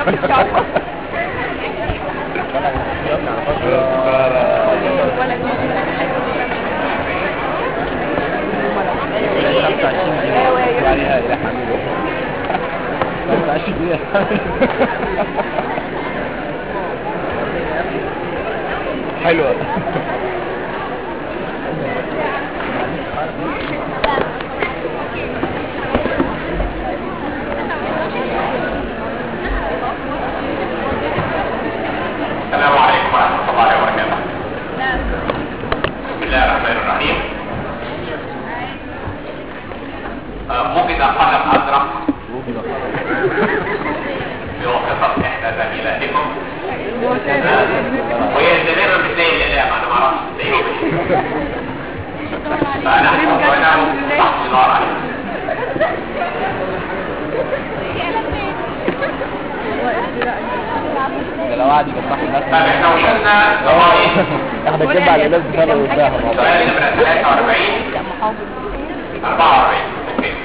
عليها إلى حميد 25 دقيقة حلوة السلام عليكم ورحمة الله وبركاته بسم الله الرحمن الرحيم آه، وجد قلم أزرق في وقفة إحدى زميلاتكم وهي الزميلة بتلاقي الإعلام أنا ما أعرفش تلاقيه فأنا أحسن تحت النار عليه ده لو قعد يفتح الناس طب احنا وصلنا لغاية احنا كده على الناس بتاعنا قدامها سؤال نمرة 43 44 اوكي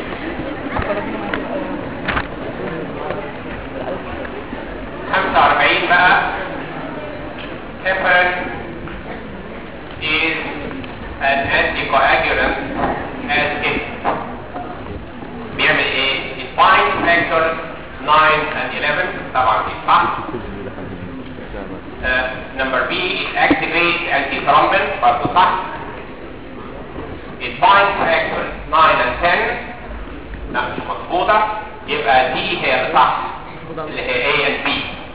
خمسة وأربعين بقى heparin is an anticoagulant as it بيعمل ايه؟ it binds factors 9 and 11 طبعا دي صح نمبر بي it activates antithrombin برضه صح it binds factors 9 and 10 لا مش مظبوطة يبقى دي هي اللي صح اللي هي A and B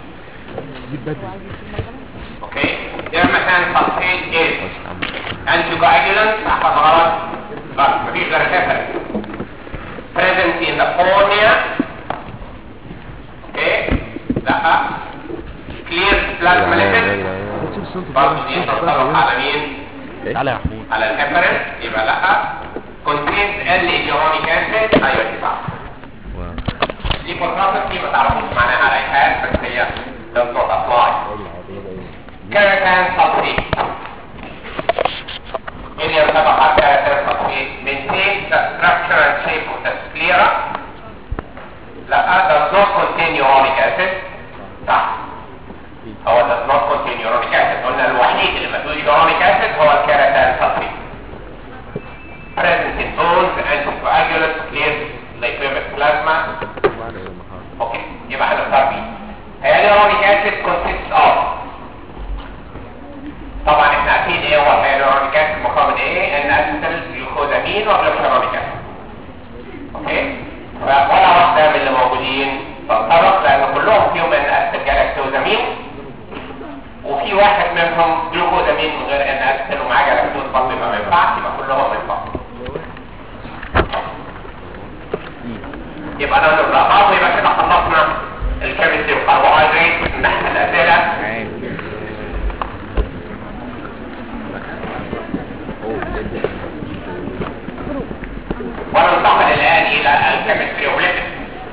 اوكي dermatan sulfate is anticoagulant احفظ غلط بس مفيش غير heparin present in the cornea اوكي لا clear plasma lipid برضه دي تنطبق على مين تعالى يا محمود على الهيبرين يبقى لا contains L ejonic acid ايوه دي صح دي بروبرتي ما تعرفوش معناها على ايهات بس هي does not apply كيراتان sulfate اللي ينطبق على كيراتان sulfate maintains the structure and shape of the sclera لا does not contain uronic acid صح هو does not contain uronic acid قلنا الوحيد اللي ما فيهوش uronic acid هو الكيراتان sulfate present in bones anticoagulant clear lipomic plasma اوكي يبقى هنختار بيه هي uronic acid consists of طبعا احنا عارفين ايه هو الهيالورونيك اسيد مقابل ايه ان اسيتيل جلوكوزامين وجلوكورونيك اسيد اوكي فولا واحده من اللي موجودين تنطبق لان كلهم فيهم ان اسيتيل جلاكتوزامين وفي واحد منهم جلوكوزامين من غير ان اسيتيل ومعاه جلاكتوز برضه يبقى ما ينفعش يبقى كلهم ينفعوا يبقى انا نبدا بعض يبقى كده خلصنا الكيمستري والكربوهيدرات من ناحيه الاسئله وننتقل الآن إلى الكيمستري وليبيد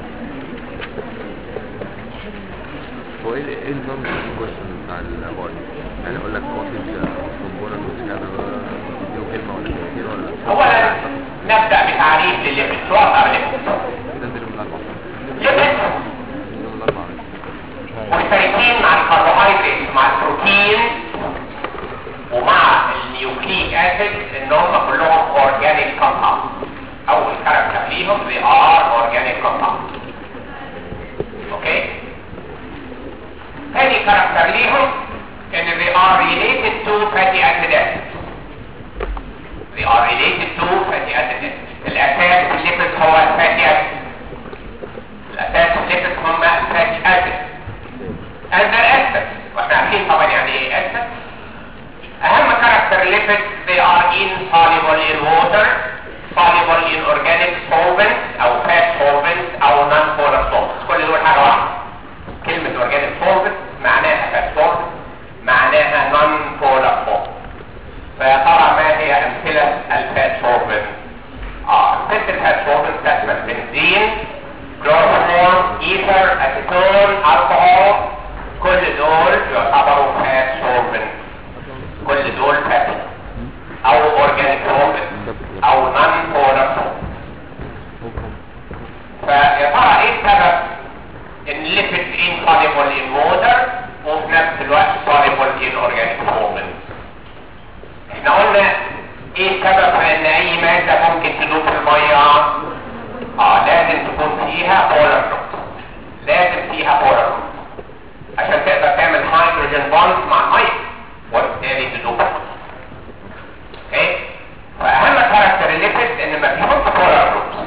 هو ايه ايه النظام الكويشن بتاع الباي يعني اقول لك واخد كومبوننت وكذا دي كلمه ولا كلمتين ولا أولا نبدأ بتعريف للليبيد توقع الليبيد كده نزل من الاربعه ليبيد نزل من الاربعه مشتركين مع الكربوهيدرات مع البروتين ومع النيوكليك اسيد ان هم كلهم اورجانيك كومباوند اول كاركتر ليهم they are organic compounds اوكي ثاني كاركتر ليهم ان they are related to fatty acid acids they are related to fatty acid acids الاساس الليبيد هو الفاتي acid الاساس الليبيد هم الفاتي acid and their acids واحنا عارفين طبعا يعني ايه acid اهم كاركتر ليبيد they are insoluble in water soluble in organic solvents او fat solvents او non polar solvents كل دول حاجه واحده كلمه organic solvent معناها fat solvent معناها non polar solvent فيا ترى ما هي امثله الفات solvent اه امثله الفات solvent تشمل بنزين كلوروفورم ايثر اسيتون الكحول كل دول يعتبروا فات solvent كل دول فات او organic solvent او non polar solvent فيا ترى ايه السبب ان الليبيد insoluble هيدروجين بوند مع الميه وبالتالي تدوب اوكي فاهم كاركتر الليبيد ان ما فيهمش بولار جروبس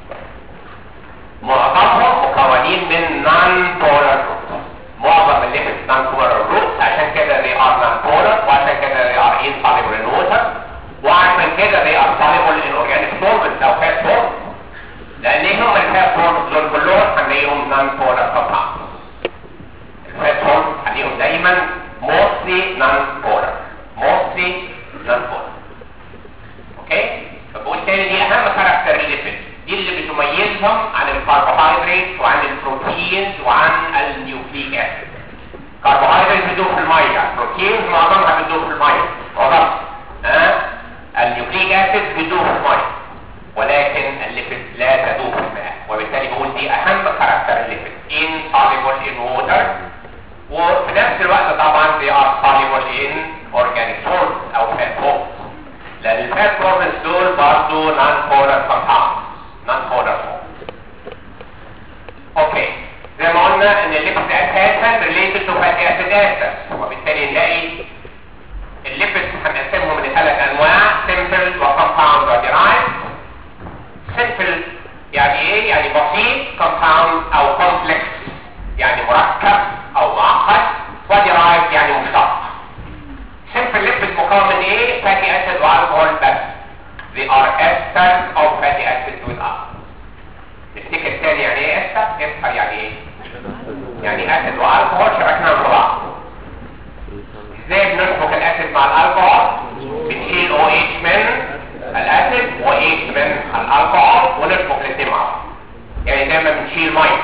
معظمهم مكونين من نون بولار جروبس معظم الليبيد نون بولار جروبس عشان كده they are non polar وعشان كده they are insoluble in water وعشان كده they are soluble in organic solvents او fat forms لان هم الفات فورمز دول كلهم هنلاقيهم نون بولار compounds الفات فورمز هنلاقيهم دايما mostly non polar mostly non polar اوكي فبالتالي دي اهم كاركتر الليبيد دي اللي بتميزهم عن الكربوهيدرات وعن البروتينز وعن النيوكليك اسيد كربوهيدرات بتدوب في الميه البروتينز معظمها بتدوب في الميه معظمها ها النيوكليك اسيد بتدوب في الميه ولكن الليبيد لا تدوب في الماء وبالتالي بقول دي اهم كاركتر الليبيد insoluble in water وفي نفس الوقت طبعا they are soluble in organic forms او fat forms لان الفات فورمز دول برضه نون بولار كومباوند نون بولار فورم اوكي زي ما قلنا ان الليبيد اساسا ريليتد تو فاتي اسيد استرز وبالتالي نلاقي الليبيد هنقسمهم لثلاث انواع سمبل وكومباوند وديرايف سمبل يعني ايه يعني بسيط كومباوند او كومبلكس يعني مركب او معقد وديرايف يعني مشتق simple lipid مكون من ايه fatty acid والكحول بس they are esters of fatty acid with alcohol نفتكر تاني يعني ايه ester ester يعني ايه يعني اسيد والكحول شبكناهم في بعض ازاي بنشبك الاسيد مع الالكحول بنشيل OH من الاسيد وH من الالكحول ونشبك الاثنين مع بعض يعني زي ما بنشيل ميه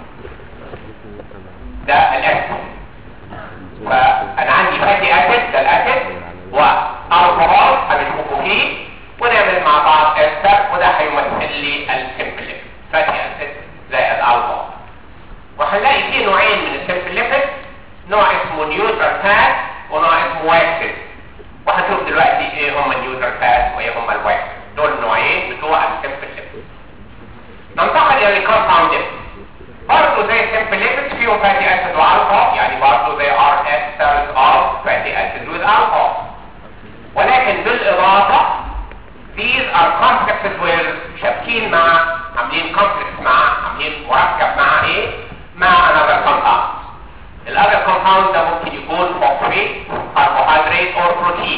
ده الاسيد فانا عندي فاتي اسيد ده الاسيد والكحول هنشبكه فيه ونعمل مع بعض استر وده هيمثل لي السمبل فاتي اسيد زائد الكحول وهنلاقي فيه نوعين من السمبل ليبيد نوع اسمه نيوترال فات ونوع اسمه واكسد وهنشوف دلوقتي ايه هم النيوترال فات وايه هم الواكسد دول النوعين بتوع السمبل ليبيد ننتقل الى الكومباوند ليبيد برضه زي السمبل ليبيد فيهم فاتي اسيد والكحول يعني برضه they are esters of fatty acid with alcohol ولكن بالاضافه these are complexes where شابكين مع عاملين complex مع عاملين مركب مع ايه مع another compound الاذر compound ده ممكن يكون phosphate carbohydrate or protein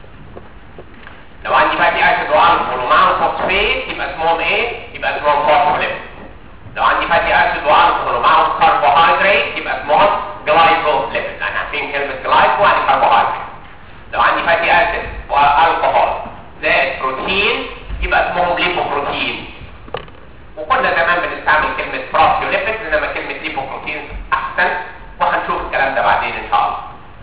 لو عندي فاتي اسيد والكحول ومعاهم فوسفيت يبقى اسمهم ايه يبقى اسمهم فوسفوليبيد لو عندي فاتي اسيد والكحول ومعاهم كربوهيدرات يبقى اسمهم جلايكوليبيد احنا عارفين كلمه جلايكو يعني كربوهيدرات لو عندي فاتي اسيد والكحول زائد بروتين يبقى اسمهم ليبوبروتين وكنا زمان بنستعمل كلمه بروتيوليبيد انما كلمه ليبوبروتين احسن وهنشوف الكلام ده بعدين ان شاء الله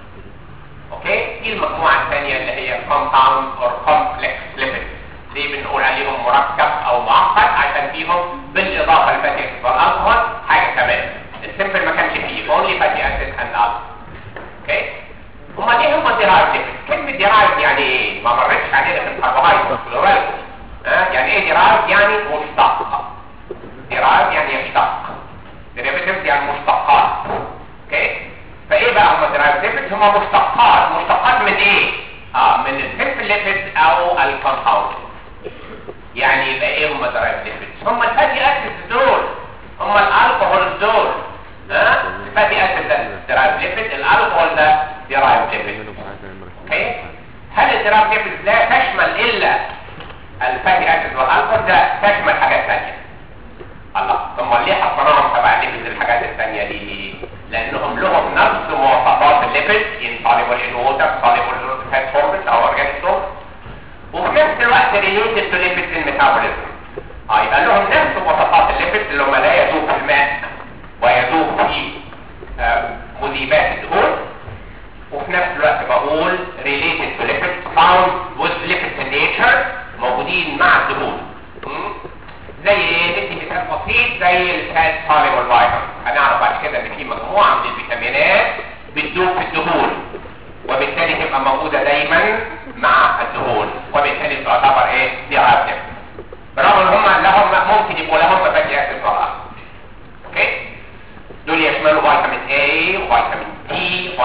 اوكي دي المجموعه الثانيه اللي هي compound or complex lipids ليه بنقول عليهم مركب او معقد عشان فيهم بالاضافه للفاتي اسيد والالكحول حاجه كمان السمبل ما كانش فيه only fatty acid and alcohol اوكي امال ايه هم الديرايف ليبيد كلمه ديرايف يعني ايه ما مرتش علينا في الكربوهيدرات خدوا بالكم ها يعني ايه ديرايف يعني مشتق ديرايف يعني يشتق ديريفيتيفز يعني مشتقات اوكي فايه بقى هم الديرايف ليبيد هم مشتقات مشتقات من ايه اه من السمبل ليبيد او الكومباوند يعني يبقى ايه هم الدرايف ليبيدز هم الفاتي اسيد دول هم الالكحول دول ها الفاتي اسيد ده درايف ليبيد الالكحول ده درايف ليبيد اوكي هل الدرايف ليبيد لا تشمل الا الفاتي اسيد والالكحول ده تشمل حاجات ثانيه الله ثم ليه حطيناهم تبع الليبيد الحاجات الثانيه دي لانهم لهم نفس مواصفات الليبيد insoluble in water soluble in fat forms او organic forms وفي نفس الوقت related to lipids in metabolism اه يبقى لهم نفس مواصفات الليبيد اللي هم لا يذوب في الماء ويذوب في آه، مذيبات الدهون وفي نفس الوقت بقول related to lipids found with lipids in nature موجودين مع الدهون مم؟ زي ايه ندي مثال بسيط زي الفات soluble vitamins هنعرف بعد كده ان في مجموعه من الفيتامينات بتدوب في الدهون وبالتالي تبقى موجودة دايما مع الدهون وبالتالي تعتبر ايه ديراتيف برغم ان هم لهم ممكن يبقوا لهم فاتي اسيد طبعا اوكي دول يشملوا فيتامين A وفيتامين D وفيتامين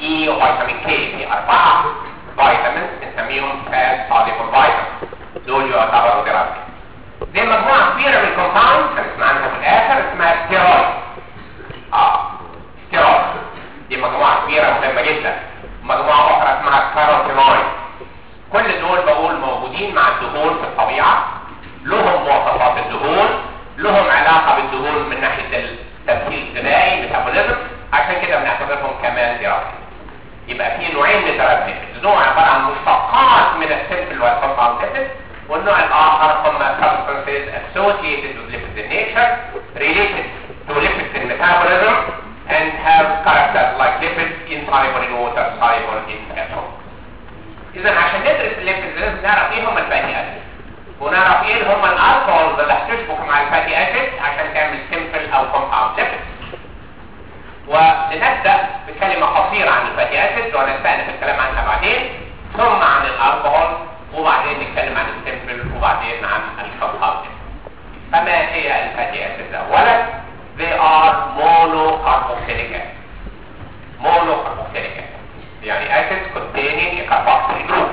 اي وفيتامين كي في اربعه فيتامينز بنسميهم فات soluble vitamins دول يعتبروا دراسه دي مجموعه كبيره من الكومباوندز هنسمع عنها في الاخر اسمها ستيرويد اه ستيرويد دي مجموعه كبيره مهمه جدا مجموعه اخرى اسمها كاروتينويد كل دول بقول موجودين مع الدهون في الطبيعه لهم مواصفات الدهون لهم علاقه بالدهون من ناحيه التمثيل الغذائي ميتابوليزم عشان كده بنعتبرهم كمان دراسه يبقى في نوعين من الدراسات نوع عباره عن مشتقات من السيمبل والكومباوند ليبيد والنوع الاخر هم substances associated with lipids in nature related to lipids in metabolism and have characters like lipids insoluble in water soluble in petrol اذا عشان ندرس الليبيدز لازم نعرف ايه هم الفاتي اسيد ونعرف ايه هم الالكولز اللي هتشبك مع الفاتي اسيد عشان تعمل سيمبل او كومباوند ليبيد ولنبدا بكلمه قصيره عن الفاتي اسيد ونستأنف الكلام عنها بعدين ثم عن الالكوهول وبعدين نتكلم عن السيمبل وبعدين عن الكومباوند فما هي الفاتي اسيد اولا they are monocarboxylic acid monocarboxylic acid يعني acids containing a carboxyl group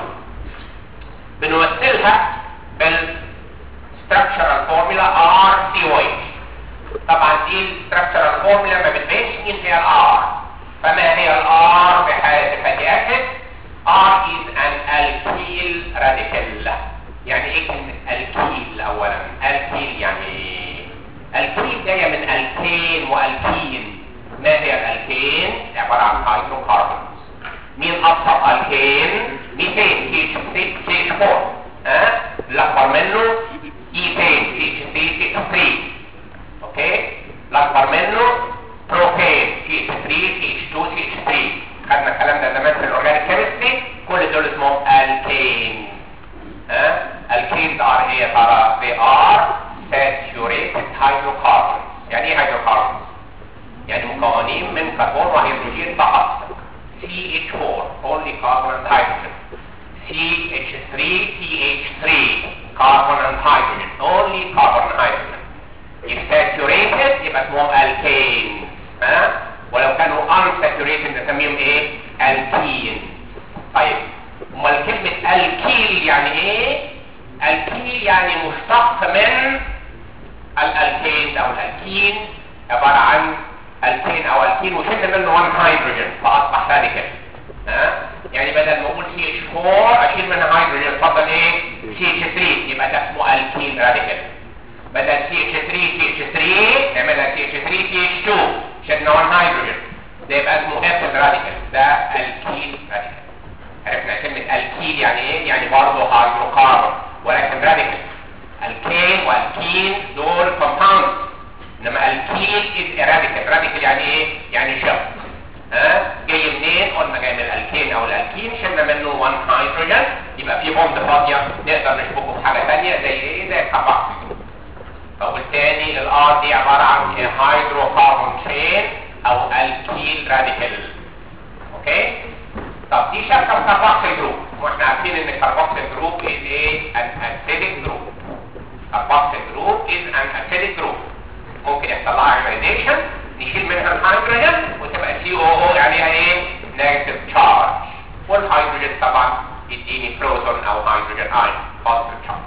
بنمثلها بال structural formula RCOH طبعا دي structural formula ما بتبينش مين هي ال R فما هي ال R في حالة الفاتي أسيد R is an alkyl radical يعني ايه كلمة alkyl أولا alkyl يعني الكيل جاية من الكين والكين ما هي الالكين عبارة عن هيدروكربونز مين ابسط الكين ميثين سي اتش 3 سي اتش 4 ها الاكبر منه ايثين سي اتش 3 سي اتش 3 اوكي الاكبر منه بروبين سي اتش 3 سي اتش 2 سي اتش 3 خدنا الكلام ده زمان في الاورجانيك كيمستري كل دول اسمهم الكين ها الكينز ار ايه يا ترى they are saturated hydrocarbons يعني ايه hydrocarbons يعني مكونين من كربون وهيدروجين فقط CH4 only carbon and hydrogen CH3 CH3 carbon and hydrogen only carbon and hydrogen if saturated يبقى اسمهم alkanes ها ولو كانوا unsaturated نسميهم ايه alkenes طيب امال كلمة الكيل يعني ايه الكيل يعني مشتق من الالكين او الالكين عبارة عن الكين او الكين وشلنا منه 1 هيدروجين فاصبح راديكال ها يعني بدل ما اقول سي اتش 4 اشيل منها هيدروجين اتفضل ايه سي اتش 3 يبقى ده اسمه الكين راديكال بدل سي اتش 3 سي اتش 3 نعملها سي اتش 3 سي اتش 2 شلنا 1 هيدروجين ده يبقى اسمه ايثيل راديكال ده الكين راديكال عرفنا كلمة الكيل يعني ايه يعني برضه هيدروكاربون ولكن راديكال الكين والكين دول كومباوند انما الكيل از راديكال راديكال يعني ايه يعني شق ها جاي منين قلنا جاي من الالكين او الالكين شلنا منه 1 هيدروجين يبقى في بوند فاضيه نقدر نشبكه في حاجه ثانيه زي ايه زي الكربوكسيل وبالتالي الار دي عباره عن هيدروكاربون تشين او الكيل راديكال اوكي طب دي شبكه الكربوكسيل جروب واحنا عارفين ان الكربوكسيل جروب از ايه ان اسيديك جروب كربوكسيل جروب از ان اسيديك جروب ممكن يحصل لها ايونيزيشن نشيل منها الهيدروجين وتبقى سي او او عليها ايه نيجاتيف تشارج والهيدروجين طبعا يديني بروتون او هيدروجين ايون بوزيتيف تشارج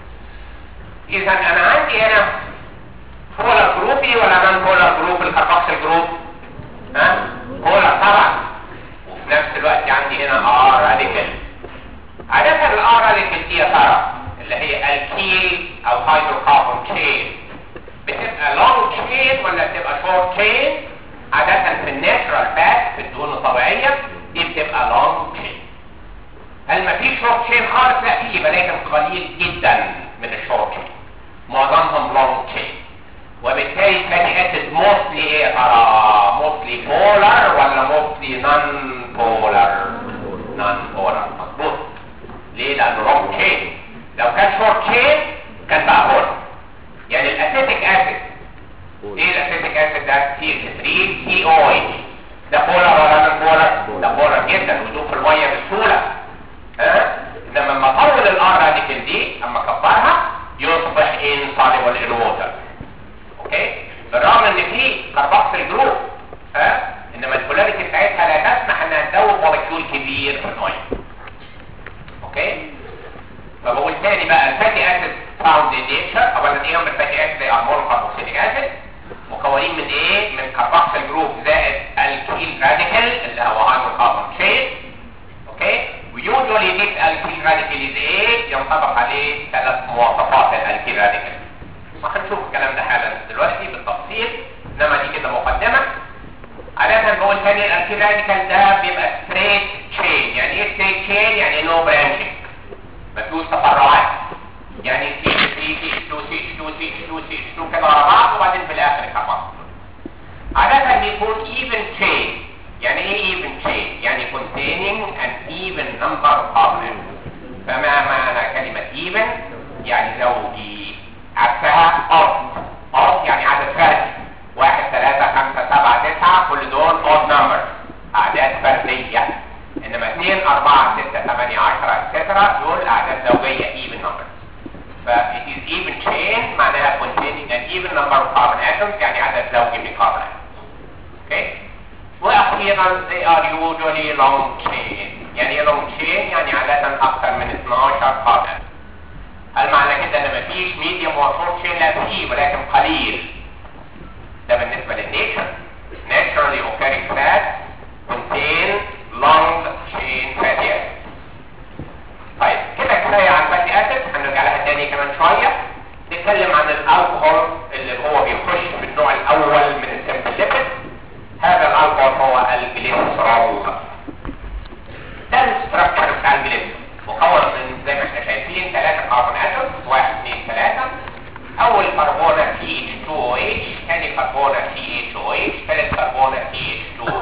اذا انا عندي هنا بولار جروبي ولا نون بولار جروب الكربوكسيل جروب ها بولار طبعا وفي نفس الوقت عندي هنا ار راديكال عادة الار راديكال دي يا ترى اللي هي الكيل او هيدروكاربون تشين بتبقى لونج تشين ولا بتبقى شورت تشين عادة في الناتشرال فات في الدهون الطبيعية دي بتبقى لونج تشين هل مفيش شورت تشين خالص لا في ولكن قليل جدا من الشورت تشين معظمهم لونج تشين وبالتالي الفاتي اسيد موستلي ايه يا ترى موستلي بولار ولا موستلي نون بولار نون بولار مظبوط ليه لانه لونج تشين لو كان شورت تشين كان بقى بولار يعني الاسيتيك اسيد ايه الاسيتيك اسيد ده سي اتش 3 سي او اتش ده بولار ولا نون بولار ده بولار جدا ويدوب في الميه بسهوله ها انما لما اطول الار راديكال دي اما اكبرها يصبح insoluble in water اوكي بالرغم ان في كربوكسيل جروب ها انما البولاريتي بتاعتها لا تسمح انها ايه هم الفاتي اسيد زي امون كاربوكسيليك اسيد مكونين من ايه من كاربوكسيل جروب زائد الكيل راديكال اللي هو هيدروكربون تشين اوكي ويوجوالي ديس الكيل راديكال از ايه ينطبق عليه ثلاث مواصفات الالكيل راديكال وهنشوف الكلام ده حالا دلوقتي بالتفصيل انما دي كده مقدمه عادة بقول تاني الالكيل راديكال ده بيبقى ستريت تشين يعني ايه ستريت تشين يعني نو برانشنج ما فيهوش تفرعات يعني سي سي سي 2 سي 2 سي 2 سي 2 كده ورا بعض وبعدين في الاخر كمان عادة بيكون even chain يعني ايه even chain يعني containing an even number of carbons فما معنى كلمة even يعني زوجي عكسها odd odd يعني عدد فردي واحد ثلاثة خمسة سبعة تسعة كل دول odd numbers أعداد فردية إنما اثنين أربعة ستة ثمانية عشرة etc دول أعداد زوجية even numbers ف it is even chain معناها containing an even number of carbon atoms يعني عدد زوجي من carbon atoms okay واخيرا they are usually long chain يعني ايه long chain يعني عادة اكثر من 12 carbon هل معنى كده ان مفيش medium و short chain لا فيه ولكن قليل ده بالنسبة للنيتشر naturally occurring fats contain long chain fatty acids طيب كده كفايه عن فاتي اسيد هنرجع لها تاني كمان شويه نتكلم عن الالكحول اللي هو بيخش في النوع الاول من السمبل ليبيد هذا الالكحول هو الجليسرول ده الاستراكشر بتاع الجليسرول مكون من زي ما احنا شايفين ثلاثه كربون اتومز واحد اثنين ثلاثه اول كربونه CH2OH ثاني كربونه CHOH ثالث كربونه CH2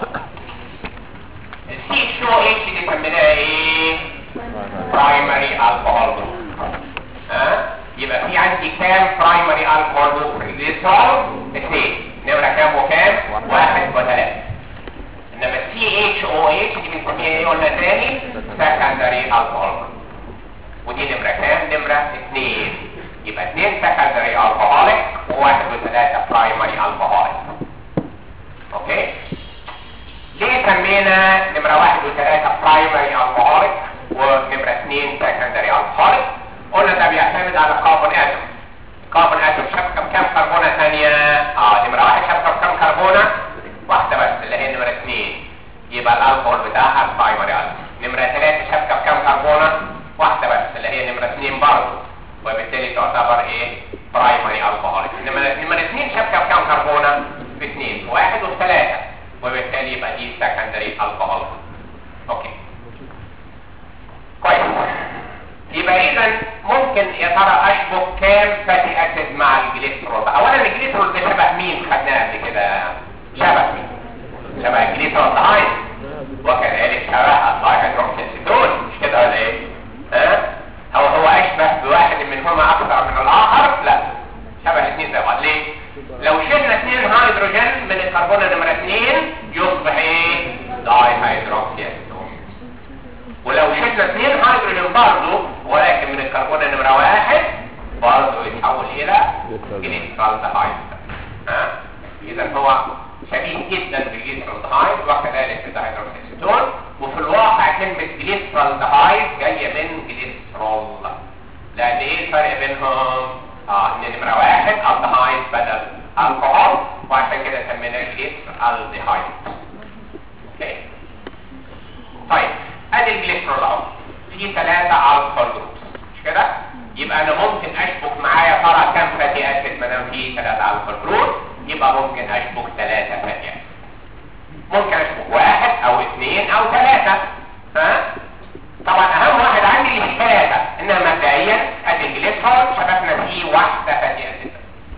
ال CH2OH دي سميناها ايه؟ برايمري الكحول جروب ها يبقى في عندي كام برايمري الكحول جروب في الجليسرول اثنين نمره كام وكام واحد وثلاثه انما سي اتش او اتش دي بنسميها ايه قلنا تاني سكندري الكحول ودي نمره كام نمره اثنين يبقى اثنين سكندري الكحوليك وواحد وثلاثه برايمري الكحوليك اوكي ليه سمينا نمره واحد وثلاثه برايمري الكحوليك ونمرة اثنين secondary alcoholic قلنا ده بيعتمد على كاربون اتوم كاربون اتوم شبكة بكام كربونة ثانية اه نمرة واحد شبكة بكام كربونة واحدة بس اللي هي نمرة اثنين يبقى الالكحول بتاعها البرايمري الكحول نمرة ثلاثة شبكة بكام كربونة واحدة بس اللي هي نمرة اثنين برضه وبالتالي تعتبر ايه برايمري الكحوليك نمرة نمرة اثنين شبكة بكام كربونة باثنين واحد وثلاثة وبالتالي يبقى دي secondary alcohol اوكي كويس يبقى اذا ممكن يا ترى اشبك كام فاتي اسيد مع الجليسرول اولا الجليسرول ده شبه مين خدناه قبل كده شبه مين شبه الجليسرول دهاين وكذلك شبه الدايهيدروكسيتون مش كده ولا ايه ها هو هو اشبه بواحد منهما اكثر من الاخر لا شبه الاثنين زي بعض ليه لو شلنا اثنين هيدروجين من الكربون نمره اثنين يصبح ايه دايهيدروكسيتون ولو شلنا اثنين هيدروجين برضه ولكن من الكربون نمرة واحد برضه يتحول الى جليسرالدهايد ها اذا هو شبيه جدا بالجليسرالدهايد وكذلك بالدهيدروكسيتون وفي الواقع كلمة جليسرالدهايد جاية من جليسرول لان ايه الفرق بينهم؟ اه ان نمرة واحد الدهايد بدل الكحول وعشان كده سميناه جليسرالدهايد اوكي طيب ادي الجليسرول اهو في ثلاثة الكحول جروبس مش كده يبقى انا ممكن اشبك معايا ترى كام فاتي اسيد ما دام في ثلاثة الكحول جروب يبقى ممكن اشبك ثلاثة فاتي اسيد ممكن اشبك واحد او اثنين او ثلاثة ها طبعا اهم واحد عندي اللي فيه ثلاثة انما مبدئيا ادي الجليسرول شبكنا فيه واحدة فاتي اسيد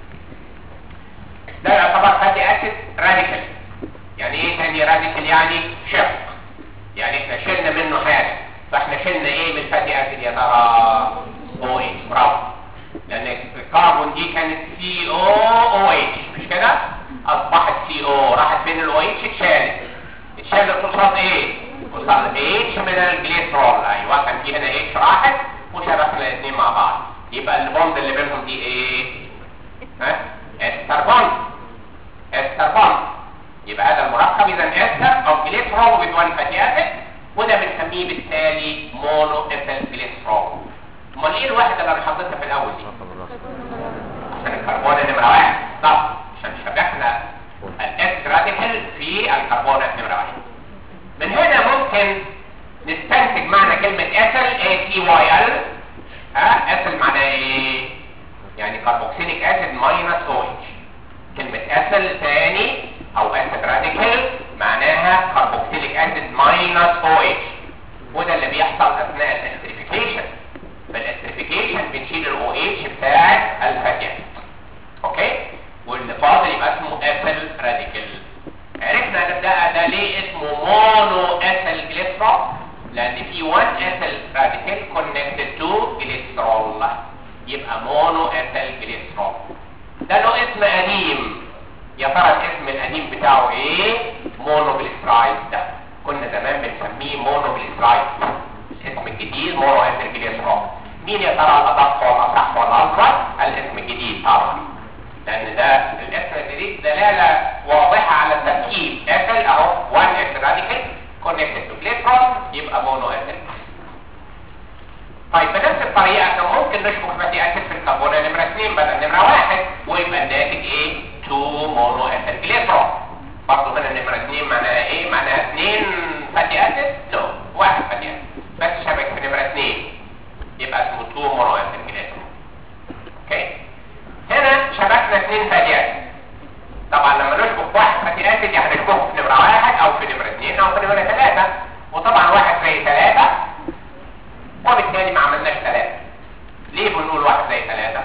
ده يعتبر فاتي اسيد راديكال يعني ايه تاني راديكال يعني شق يعني احنا شلنا منه حاجة فاحنا شلنا ايه من الفاتي اسيد يا ترى او اتش برافو لان الكربون دي كانت سي او او اتش مش كده اصبحت سي او راحت فين الاو اتش اتشالت اتشالت قصاد ايه قصاد اتش من الجليسرول ايوه كان في هنا اتش راحت وشبكنا الاثنين مع بعض يبقى البوند اللي بينهم دي ايه ها استر بوند استر بوند يبقى هذا المركب اذا استر او جليسرول with one fatty acid وده بنسميه بالتالي مونو ايثيل جليسرول امال ايه الواحده اللي انا حطيتها في الاول دي الكربون نمره واحد طب عشان شبكنا الاس راديكال في الكربون نمره واحد من هنا ممكن نستنتج معنى كلمة اسل اي تي واي ال ها اسل معناها ايه؟ يعني كربوكسيليك اسيد ماينس او اتش كلمة اسل ثاني او اسيد راديكال معناها كربوكسيليك اسيد ماينس او اتش وده اللي بيحصل اثناء الاستريفيكيشن بالاستريفيكيشن بنشيل الاو اتش بتاع الفاتي اسيد اوكي واللي فاضل يبقى اسمه اسل راديكال عرفنا ان ده ده ليه اسمه مونو اسل جليسرول لان في 1 اسل راديكال كونكتد تو جليسرول يبقى مونو اسل جليسرول ده له اسم قديم يا ترى الاسم القديم بتاعه ايه مونو جليسرايد ده كنا زمان بنسميه مونو جليسرايد الاسم الجديد مونو اسل جليسرول مين يا ترى الادق والاصح والافضل الاسم الجديد طبعا لان ده الاسم الجديد دلاله واضحه على التركيب اسل اهو 1 اس راديكال كونكتد تو جليسرول يبقى مونو اسل طيب بنفس الطريقه كان ممكن نشبك فاتي اسيد في الكربون نمره 2 بدل نمره 1 ويبقى الناتج ايه 2 مونو اسيد جليسرول برضه هنا نمره 2 معناها ايه معناها 2 فاتي اسيد نو واحد فاتي اسيد بس شبك في نمره 2 يبقى اسمه 2 مونو اسيد جليسرول اوكي هنا شبكنا 2 فاتي اسيد طبعا لما نشبك واحد فاتي اسيد يعني نشبكه في نمره 1 او في نمره 2 او في نمره 3 وطبعا واحد زي 3 وبالتالي ما عملناش ثلاثة ليه بنقول واحد زي ثلاثة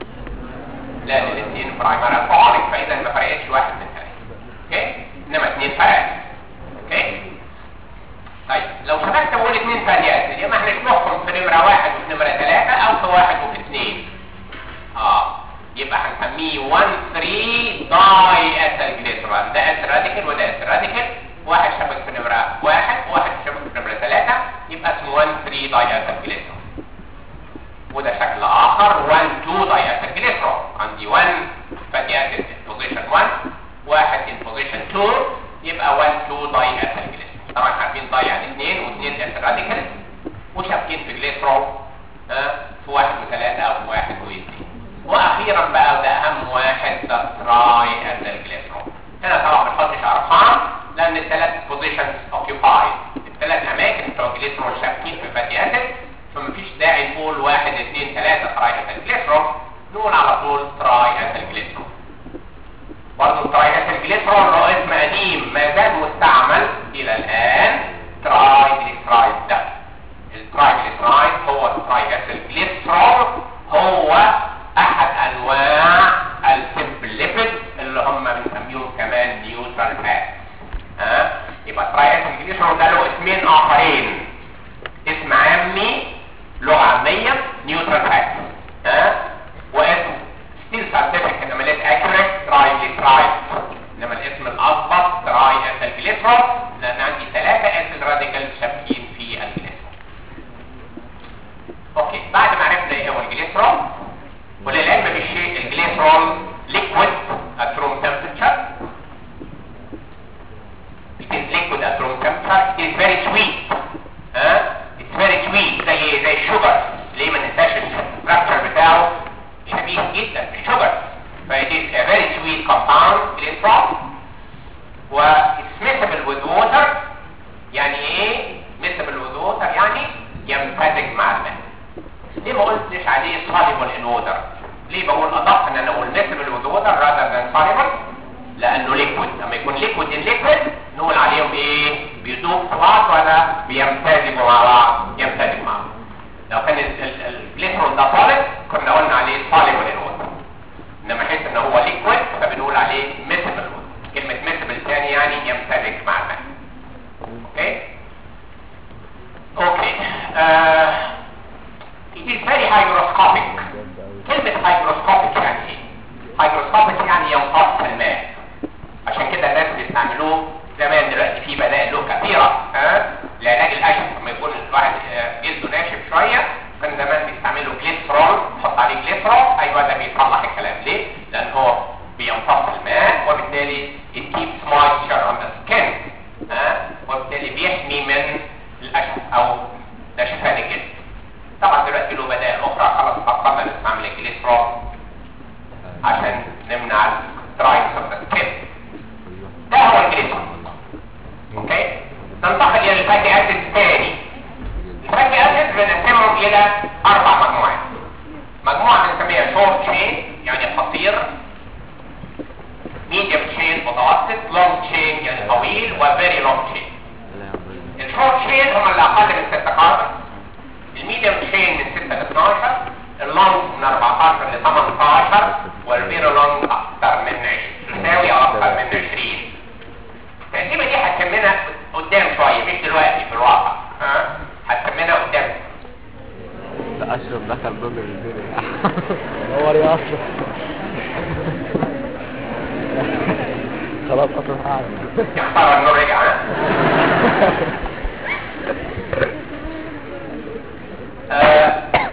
لان الاثنين برايمر الكحوليك فاذا ما فرقتش واحد من ثلاثة اوكي انما اثنين فرق اوكي طيب لو شبكت بقول اثنين ثانيات يا اما هنشبكهم في نمرة واحد وفي نمرة ثلاثة او في واحد وفي اثنين اه يبقى هنسميه 1 3 داي اسل جليسرول ده اسل راديكال وده اسل راديكال واحد شبك في نمرة واحد وواحد شبك في نمرة ثلاثة يبقى اسمه 1 3 داي اسل جليسرول وده شكل اخر 1 2 داي اسل جليسرول عندي 1 فاتي اسيد in position 1 واحد in position 2 يبقى 1 2 داي اسل جليسرول طبعا عارفين داي يعني 2 و2 اسل راديكال وشابكين في جليسرول ها في واحد وثلاثة او في واحد واثنين واخيرا بقى وده اهم واحد ده تراي اسل جليسرول هنا طبعا ما بنحطش ارقام لان الثلاث بوزيشنز اوكيوبايد الثلاث اماكن بتوع الجليسرول شابكين في الفاتي اسيد فمفيش داعي نقول واحد اثنين ثلاثة تراي اسل جليسرول نقول على طول تراي اسل جليسرول برضه التراي اسل جليسرول له اسم قديم ما زال مستعمل الى الان تراي جليسرايد ده التراي جليسرايد هو التراي اسل جليسرول هو احد انواع السمبل ليبيد اللي هم بنسميهم كمان نيوترال فات ها يبقى تراي اسل جليسرول ده له اسمين اخرين اسم عامي لغه عاميه نيوترال فات ها واسم ستيل ساينتفك انما ليس اكيوريت تراي جليسرايد انما الاسم الاضبط تراي اسل جليسرول لان عندي ثلاثه اسل راديكال شابكين في الجليسرول اوكي بعد ما عرفنا ايه هو الجليسرول وللعلم بالشيء الجليسرول liquid at room temperature it is liquid at room temperature it is very sweet ها it's very sweet زي زي الشوجر ليه ما ننساش الستراكشر بتاعه شبيه جدا بالشوجر ف it is a very sweet compound glycerol و it's miscible with water يعني ايه miscible with water يعني يمتزج مع الماء ليه ما قلتش عليه soluble in water ليه بقول ادق ان انا اقول miscible with water rather than soluble لانه liquid لما يكون liquid in liquid نقول عليهم ايه بيدوب في بعض ولا بيمتزجوا مع بعض يمتزجوا مع بعض لو كان الجليسرول ده صالب كنا قلنا عليه soluble in water انما حيث ان هو liquid فبنقول عليه miscible water كلمة miscible تاني يعني يمتزج مع الماء اوكي اوكي آه it is very hygroscopic كلمة hygroscopic يعني ايه hygroscopic يعني يمتص الماء عشان كده الناس بيستعملوه زمان دلوقتي في بدائل له كثيرة ها لعلاج القشف لما يكون الواحد آه، جلده ناشف شوية كان زمان بيستعملوا جليسرول تحط عليه جليسرول ايوه ده بيصلح الكلام ليه؟ لان هو بيمتص الماء وبالتالي it keeps moisture on the skin ها وبالتالي بيحمي من القشف او نشفان الجلد طبعا دلوقتي له بدائل اخرى خلاص بطلنا نستعمل الجليسرول اشرف دخل ضمن الدنيا نور يا اشرف خلاص اشرف قاعد يختار انه رجع ها؟ آه،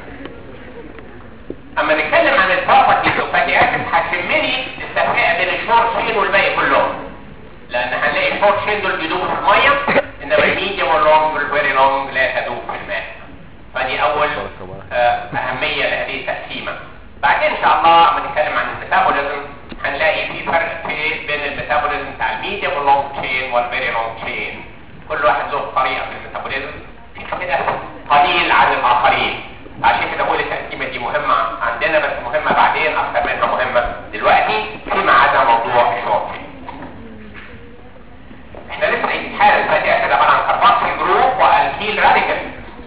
اما نتكلم عن البروبرتيز وفاتي اسيد هتهمني التفرقه بين الشورت شين والباقي كلهم لان هنلاقي الشورت شين دول بيدوبوا في الميه انما الميديوم واللونج والفيري لونج لا تدوب في الماء فدي اول آه، اهميه لهذه التقسيمه بعدين ان شاء الله لما نتكلم عن الميتابوليزم هنلاقي في فرق في بين الميتابوليزم بتاع الميديوم واللونج تشين والفيري لونج تشين كل واحد له طريقه في الميتابوليزم في اختلاف قليل عن الاخرين عشان كده بقول التقسيمه دي مهمه عندنا بس مهمه بعدين اكثر منها مهمه دلوقتي فيما عدا موضوع الشورت احنا لسه الحاله اللي فاتت كده عباره عن كاربوكسيل جروب والكيل راديكال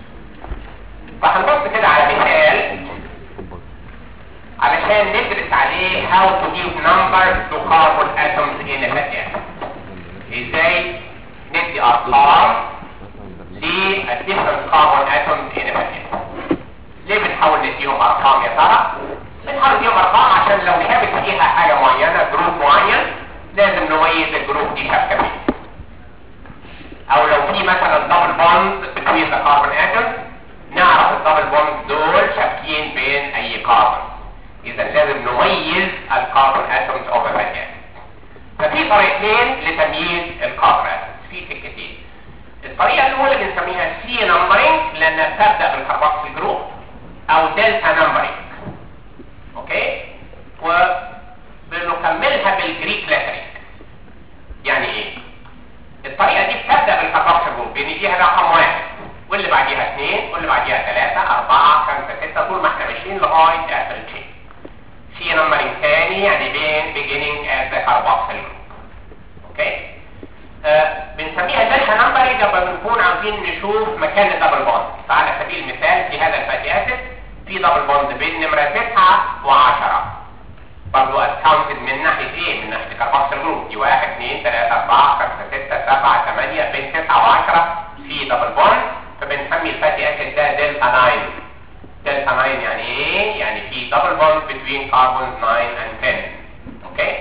فهنبص كده على مثال علشان ندرس عليه how to give numbers to carbon atoms in a fatty acid ازاي ندي ارقام ل different carbon atoms in a fatty acid ليه بنحاول نديهم ارقام يا ترى بنحاول نديهم ارقام عشان لو شابك فيها حاجه معينه جروب معين لازم نميز الجروب دي شابكه فيه او لو في مثلا دبل بوند between the carbon atoms نعرف الدبل بوند دول شابكين بين اي كاربون اذا لازم نميز الكاربون اتومز اوف fatty acid ففي طريقتين لتمييز الكاربون اتومز في سكتين الطريقه الاولى بنسميها سي نمبرنج لانها بتبدا بالكربوكسيل جروب او دلتا نمبرنج اوكي وبنكملها بالجريك لترنج يعني ايه الطريقه دي بتبدا بالكربوكسيل جروب بنديها رقم واحد واللي بعديها اثنين واللي بعديها ثلاثة أربعة خمسة ستة طول ما احنا ماشيين لغاية آخر الشيء. في نمبرنج ثاني يعني بين beginning at the carboxyl group. اوكي؟ آه بنسميها دلتا نمبرنج لما بنكون عاوزين نشوف مكان الدبل بوند. فعلى سبيل المثال في هذا الفاتي اسيد في دبل بوند بين نمرة 9 و10. برضه اتكاونتد من ناحية ايه؟ من ناحية الكربوكسيل جروب دي 1 2 3 4 5 6 7 8 بين 9 و10 في دبل بوند فبنسمي الفاتي اسيد ده دلتا 9 دلتا 9 يعني ايه؟ يعني في دبل بوند between carbons 9 and 10 اوكي؟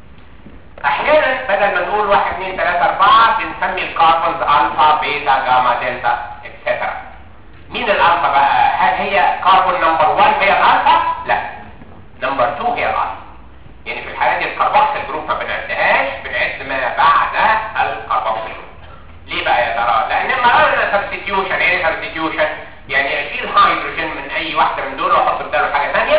احيانا بدل ما نقول 1 2 3 4 بنسمي الكاربونز الفا بيتا جاما دلتا اتسترا مين الالفا بقى؟ هل هي كاربون نمبر 1 هي الالفا؟ لا نمبر 2 هي الالفا يعني في الحالة دي الكربوكسيل جروب ما بنعدهاش بنعد ما بعد الكربوكسيل جروب ليه بقى يا ترى؟ لان لما قلنا سبستيوشن ايه سبستيوشن؟ يعني اشيل هيدروجين من اي واحده من دول واحط بداله حاجه ثانيه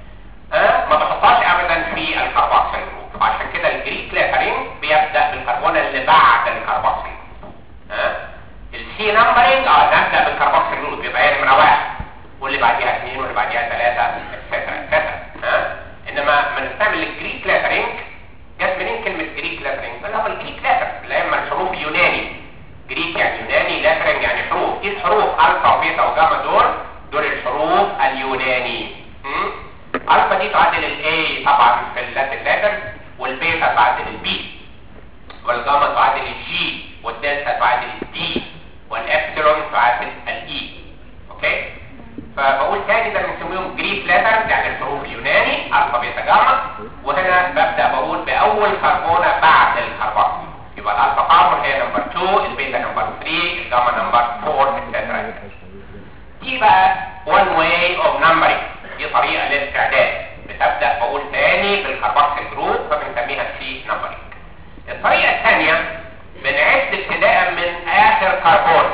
أه؟ ما بحطهاش ابدا في الكربوكسيل جروب عشان كده الجريك ليترينج بيبدا بالكربون اللي بعد الكربوكسيل أه؟ السي نمبرنج اه نبدا بالكربوكسيل جروب يبقى هي نمره واحد واللي بعديها اثنين واللي بعديها ثلاثه اتسترا اتسترا ها انما لما نستعمل الجريك ليترينج جت منين كلمه جريك ليترينج؟ اللي هو الجريك ليتر اللي هي من الحروف اليوناني جريك يعني يوناني لاترنج يعني حروف ايه الحروف الفا وبيتا وجاما دول دول الحروف اليوناني م? الفا دي تعادل الاي طبعا في اللاتن لاتر والبيتا تعادل البي والجاما تعادل الجي والدلتا تعادل الدي والابسلون تعادل الاي اوكي فبقول تاني ده بنسميهم جريك لاتر يعني الحروف اليوناني الفا بيتا جاما وهنا ببدا بقول باول كربونه بعد الكربون يبقى الالفا كاربون هي نمبر 2 البيتا نمبر 3 الجاما نمبر 4 etc دي بقى one way of numbering دي طريقه للاستعداد بتبدا بقول تاني بالكربوكسيل جروب فبنسميها سي نمبرنج الطريقه الثانيه بنعد ابتداء من اخر كربون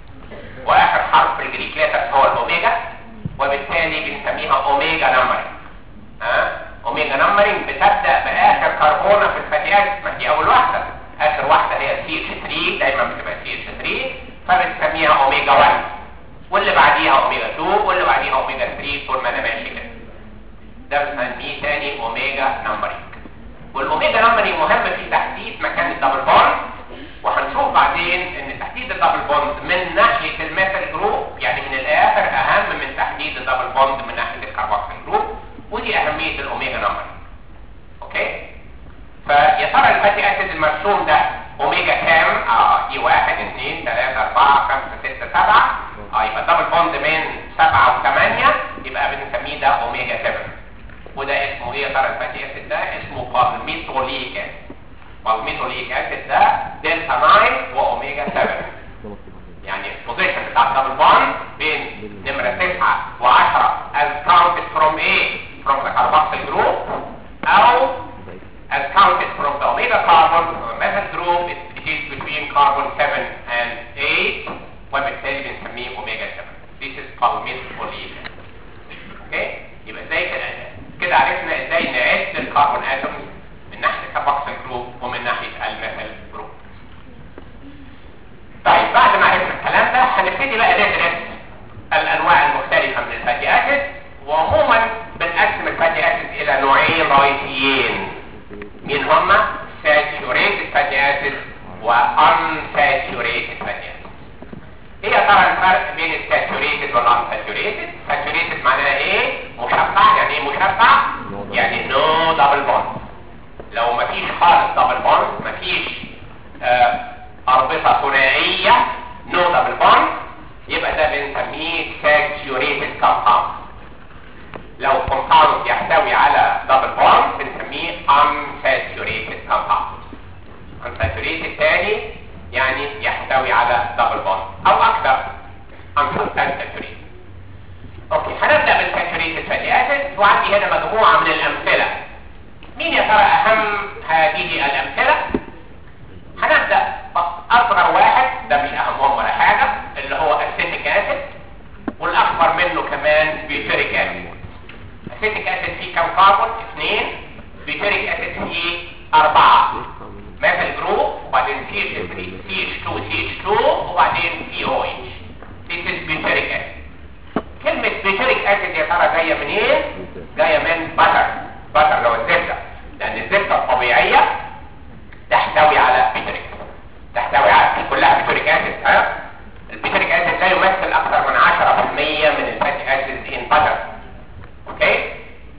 واخر حرف في الجريك ليتر هو الاوميجا وبالتالي بنسميها اوميجا نمبرنج ها اوميجا نمبرنج بتبدا باخر كربونه في الفتيات ما هي اول واحده اخر واحده هي سي اتش 3 دايما بتبقى سي اتش 3 فبنسميها اوميجا 1 واللي بعديها اوميجا 2 واللي بعديها اوميجا 3 طول ما انا ماشي كده ده بنسميه تاني اوميجا نمبرنج والاوميجا نمبرنج مهم في تحديد مكان الدبل بوند وهنشوف بعدين ان تحديد الدبل بوند من ناحيه الميثل جروب يعني من الاخر اهم من تحديد الدبل بوند من ناحيه الكربوكسيل جروب ودي اهميه الاوميجا نمبرنج اوكي فيا ترى الفاتي اسيد المرسوم ده اوميجا كام اه دي 1 2 3 4 5 6 7 اه يبقى الدبل بوند من 7 و8 يبقى بنسميه ده اوميجا 7 وده اسمه ايه يا ترى الفاتي اسيد ده اسمه بالميثوليك اسيد بالميثوليك اسيد ده دلتا 9 واوميجا 7 يعني البوزيشن بتاع الدبل بوند بين نمرة 9 و10 as counted from A from the carboxyl group أو as counted from the omega carbon from the methyl group it, it is between carbon 7 and 8 وبالتالي بنسميه اوميجا 7 this is palmitoleic اوكي يبقى ازاي كده كده عرفنا ازاي نعد الكربون اتومز من ناحيه الكاربوكسيل جروب ومن ناحيه الميثيل جروب طيب بعد ما عرفنا الكلام ده هنبتدي بقى ندرس الانواع المختلفه من الفاتي اسيد وعموما بنقسم الفاتي اسيد الى نوعين رئيسيين مين هما saturated fatty acid و unsaturated fatty acid ايه يا ترى الفرق بين الساتوريتد والانساتوريتد ساتوريتد معناها ايه مشبع يعني ايه مشبع يعني نو دبل بوند لو مفيش خالص دبل بوند مفيش آه اربطه ثنائيه نو دبل بوند يبقى ده بنسميه ساتوريتد كومباوند لو كومباوند يحتوي على دبل بوند بنسميه unsaturated compound unsaturated تاني يعني يحتوي على دبل بوند او اكثر unsaturated اوكي هنبدا بالساتوريتد فاتي اسيد وعندي هنا مجموعه من الامثله مين يا ترى اهم هذه الامثله هنبدا اصغر واحد ده مش اهمهم ولا حاجه اللي هو اسيتيك اسيد والاكبر منه كمان بيوتريك اسيد اسيتيك اسيد فيه كم كربون اثنين بيوتريك اسيد فيه اربعه مثل جروب وبعدين سي اتش 3 سي اتش 2 سي اتش 2 وبعدين سي او اتش This is butyric acid كلمة butyric acid يا ترى جاية منين؟ جاية من بتر بتر لو الزبدة لأن الزبدة الطبيعية تحتوي على بيتريك تحتوي على كلها بيتريك اسيد ها البيتريك اسيد لا يمثل اكثر من 10% من الفاتي اسيد ان بتر اوكي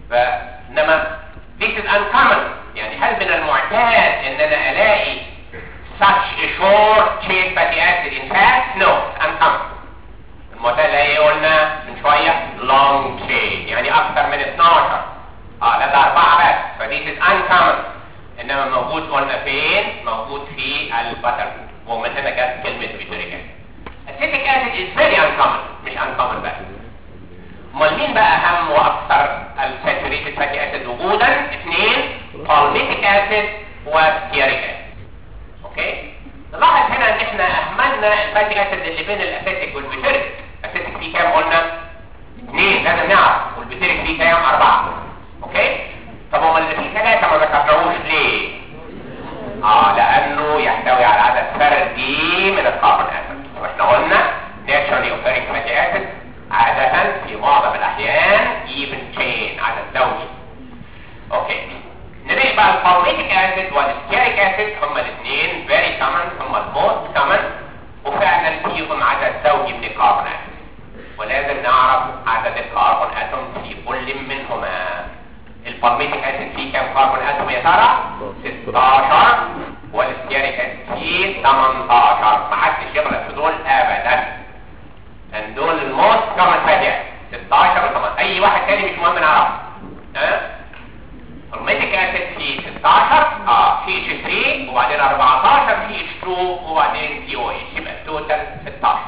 فانما this is uncommon يعني هل من المعتاد ان انا الاقي such a short chain fatty acid in fat no it's uncommon المعتاد ايه قلنا من شويه long chain يعني اكثر من 12 اه لا ده اربعه بس ف this is uncommon انما موجود قلنا فين موجود في البتر ومن هنا جت كلمه بيتريك اسيتيك اسيد is very uncommon مش uncommon بس امال مين بقى اهم واكثر الساتوريتد فاتي اسيد وجودا اثنين بالميتيك اسيد وستيريك اسيد اوكي نلاحظ هنا ان احنا اهملنا الفاتي اسيد اللي بين الاسيتيك والبيتريك الاسيتيك فيه كام قلنا اثنين لازم نعرف والبيتريك فيه كام اربعه اوكي طب امال اللي فيه ثلاثه ما ذكرناهوش ليه اه لانه يحتوي على عدد فردي من الكربون اتوم واحنا قلنا naturally occurring fatty acid عادة في معظم الأحيان even chain عدد زوجي اوكي نلاقي بقى البالميتيك اسيد والستيريك اسيد هما الاثنين very common هما الموست common وفعلا فيهم عدد زوجي من الكربون اتوم ولازم نعرف عدد الكربون اتوم في كل منهما البالميتيك اسيد فيه كام كربون اتوم يا ترى 16 والستيريك اسيد فيه 18 ما حدش يغلط في دول ابدا لان دول الموست كومن فاتي 16 و8 اي واحد تاني مش مهم نعرفه ها البالميتيك اسيد فيه 16 اه سي اتش 3 وبعدين 14 سي اتش 2 وبعدين سي او اتش يبقى التوتال 16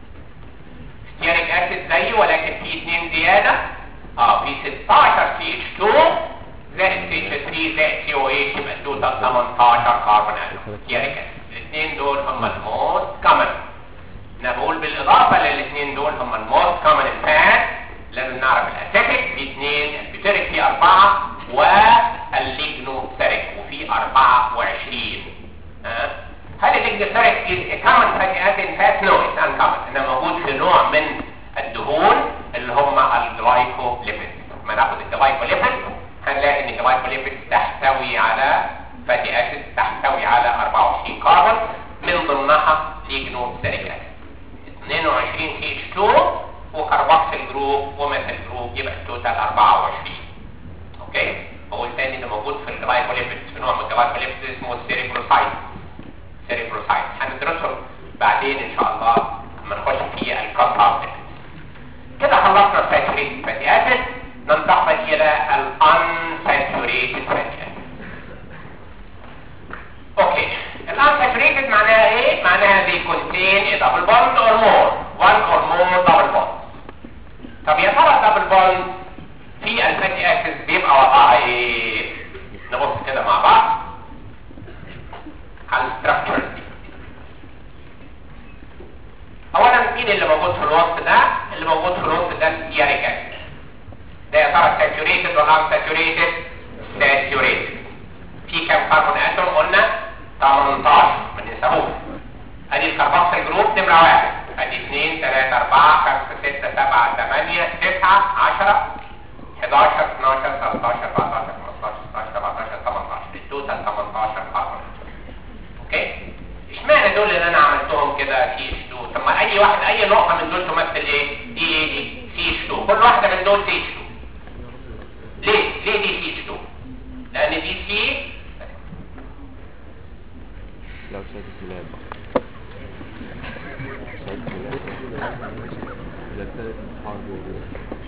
ستيريك اسيد زيه ولكن فيه اثنين زياده اه في 16 سي اتش 2 زائد سي اتش 3 زائد سي او اتش يبقى التوتال 18 كربون اتوم ستيريك اسيد الاثنين دول هم الموست كومن انا بقول بالاضافه للاثنين دول هم الموست كومن الفات لازم نعرف الاسيتيك في اثنين البيتريك في اربعه والليجنوسيريك وفي 24 ها هل الليجنوسيريك كومن فاتي اسيد فات نو اتس ان كومن انما موجود في نوع من الدهون اللي هم الجلايكوليبيد ما ناخد الجلايكوليبيد هنلاقي ان الجلايكوليبيد تحتوي على فاتي اسيد تحتوي على 24 كربون من ضمنها ليجنوسيريك اسيد 22 سي اتش 2 وكربوكسيل جروب وميثيل جروب يبقى التوتال 24 اوكي بقول تاني ده موجود في الجلايكوليبيد في نوع من الجلايكوليبيد اسمه السيريبروسايت سيريبروسايت هندرسهم بعدين ان شاء الله لما نخش في الكومباوند كده acid ننتقل الى unsaturated fatty acid اوكي unsaturated معناها ايه معناها they contain a double bond or more one or more double bond طب يا ترى double bond في الفاتي اسيد بيبقى وضعها ايه نبص كده مع بعض على الستراكشر دي اولا مين اللي موجود في الوسط ده اللي موجود في الوسط ده ستياريك اسيد ده يا ترى ساتوريتد ولا ان ساتوريتد ساتوريتد في كام كربون اتوم قلنا 18 ما ننساهوش ادي الكربوكسيل جروب نمره واحد ادي 2 3 4 5 6 7 8 9 10 11 12 13 14 15 16 17 18 التوتال 18 كربون اوكي اشمعنى دول اللي انا عملتهم كده سي اتش 2 طب ما اي واحد اي نقطه من دول تمثل ايه دي ايه دي سي اتش 2 كل واحده من دول سي اتش 2 ليه ليه دي سي اتش 2 لان دي سي لو سايد كلاب سايد كلاب إذا ابتدت الحرب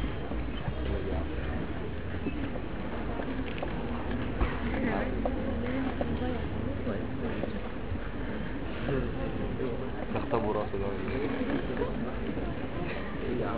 تختبوا راسه ده ولا ايه؟ ايه يا عم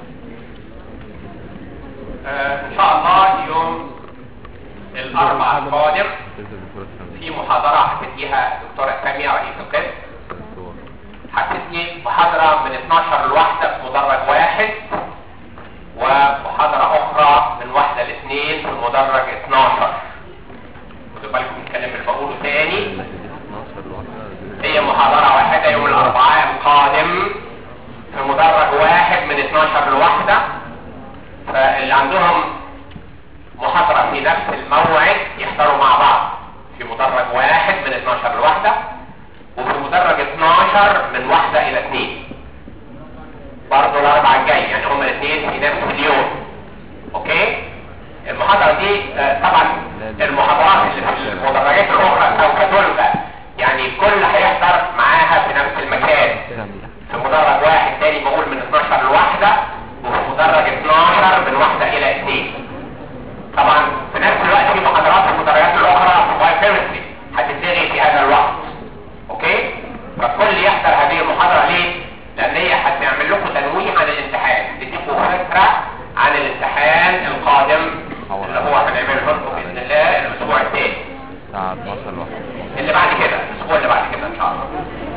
آه ان شاء الله يوم الاربعاء القادم تنزل بكرة الشمس في محاضره هتديها الدكتوره ساميه رئيس القسم الصور هتدي محاضره من 12 لواحده في مدرج واحد ومحاضره اخرى من واحده لاثنين في مدرج 12 خدوا بالكم من الكلام اللي بقوله تاني 12 لوحدها هي محاضرة واحدة يوم الأربعاء القادم في مدرج واحد من 12 لواحدة فاللي عندهم محاضرة في نفس الموعد يحضروا مع بعض في مدرج واحد من 12 لواحدة وفي مدرج 12 من واحدة إلى اثنين برضه الأربعاء الجاي يعني هما الاثنين في نفس اليوم أوكي المحاضرة دي آه، طبعا المحاضرات اللي في المدرجات الأخرى أو كتلفة يعني الكل هيحضر معاها في نفس المكان كاملة في مدرج واحد تاني بقول من 12 لواحدة وفي مدرج 12 من واحدة إلى اثنين طبعا في نفس الوقت في محاضرات في المدرجات الأخرى في بايوكيمستري هتتلغي في هذا الوقت أوكي فالكل يحضر هذه المحاضرة ليه؟ لأن هي هتعمل لكم تنويه عن الامتحان تديكم فكرة عن الامتحان القادم اللي هو هنعمله لكم بإذن الله الأسبوع الثاني الساعة 12 لوحدها اللي بعد كده الأسبوع اللي بعد كده إن شاء الله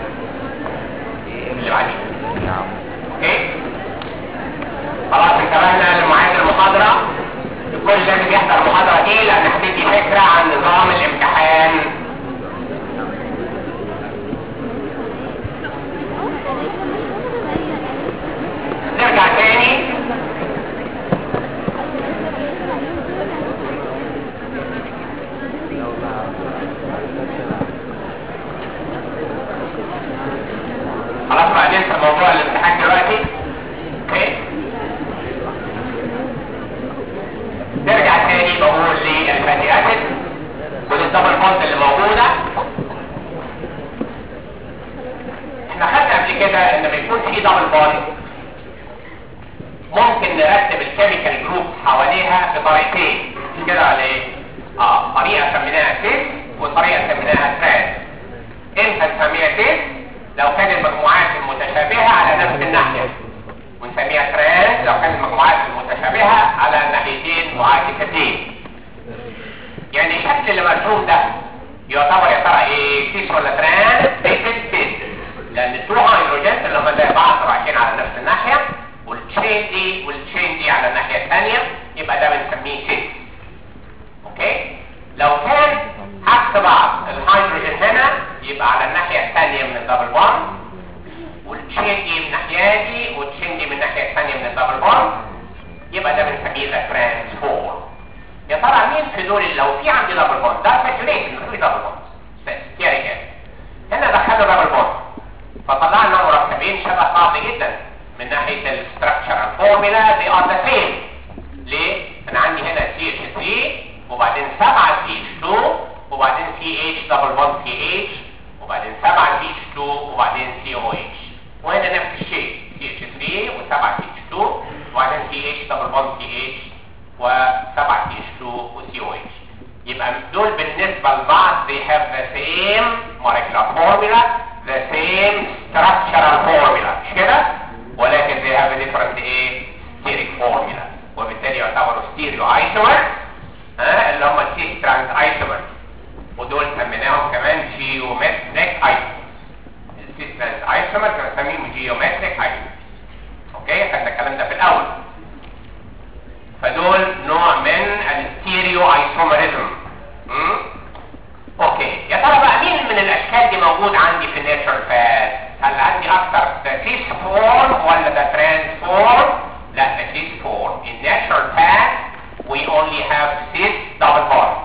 اللي بعديه يا عم اوكي خلاص انتبهنا لمواعيد المحاضرة الكل لازم يحضر المحاضرة دي لان هتدي فكرة عن نظام الامتحان نرجع تاني خلاص بقى ننسى موضوع الامتحان دلوقتي اوكي نرجع تاني بقول للفاتي اسيد وللدبل بوند اللي موجوده احنا خدنا قبل كده ان لما يكون في دبل بوند ممكن نرتب الكيميكال جروب حواليها بطريقتين مش كده ولا ايه؟ اه طريقه سميناها سيس وطريقه سميناها ترانس امتى نسميها سيس لو كان المجموعات المتشابهه على نفس الناحيه ونسميها ترانس لو كان المجموعات المتشابهه على ناحيتين معاكستين يعني الشكل اللي مرسوم ده يعتبر يا ترى ايه سيس ولا ترانس سيس سيس لان التو هيدروجينز اللي هم زي بعض رايحين على نفس الناحيه والتشين دي والتشين دي على الناحيه الثانيه يبقى ده بنسميه سيس اوكي لو كان عكس بعض الهيدروجين هنا يبقى على الناحيه الثانيه من الدبل بوند والتشين دي من الناحيه دي والتشين دي من الناحيه الثانيه من الدبل بوند يبقى ده بنسميه ذا ترانسفور يا ترى مين في دول لو في عندي دبل بوند ده ساتوريت انه في دبل بوند ستيريك هنا دخلنا دبل بوند فطلعنا مركبين شبه بعض جدا من ناحيه الستراكشر فورمولا they are the same ليه؟ انا عندي هنا CH3 وبعدين 7 CH2 وبعدين CH دبل بوند CH وبعدين 7 CH2 وبعدين COH وهنا نفس الشيء CH3 و7 CH2 وبعدين CH دبل بوند بوند تي اتش و7 تي اتش 2 وسي او اتش يبقى دول بالنسبة لبعض they have the same molecular formula the same structural formula مش كده ولكن they have a different ايه steric formula وبالتالي يعتبروا ستيريو ايسومر ها اللي هم السيس ترانس ايسومر ودول سميناهم كمان جيومتريك ايسومر السيس ترانس ايسومر كانوا بنسميهم جيومتريك ايسومر اوكي خدنا الكلام ده في الاول فدول نوع من الستيريو ايسومريزم مم؟ اوكي يا ترى بقى مين من الاشكال دي موجود عندي في الناتشرال فات هل عندي اكتر ده سيس فورم ولا ده ترانس فورم لا ده سيس فورم in natural fat we only have cis double bonds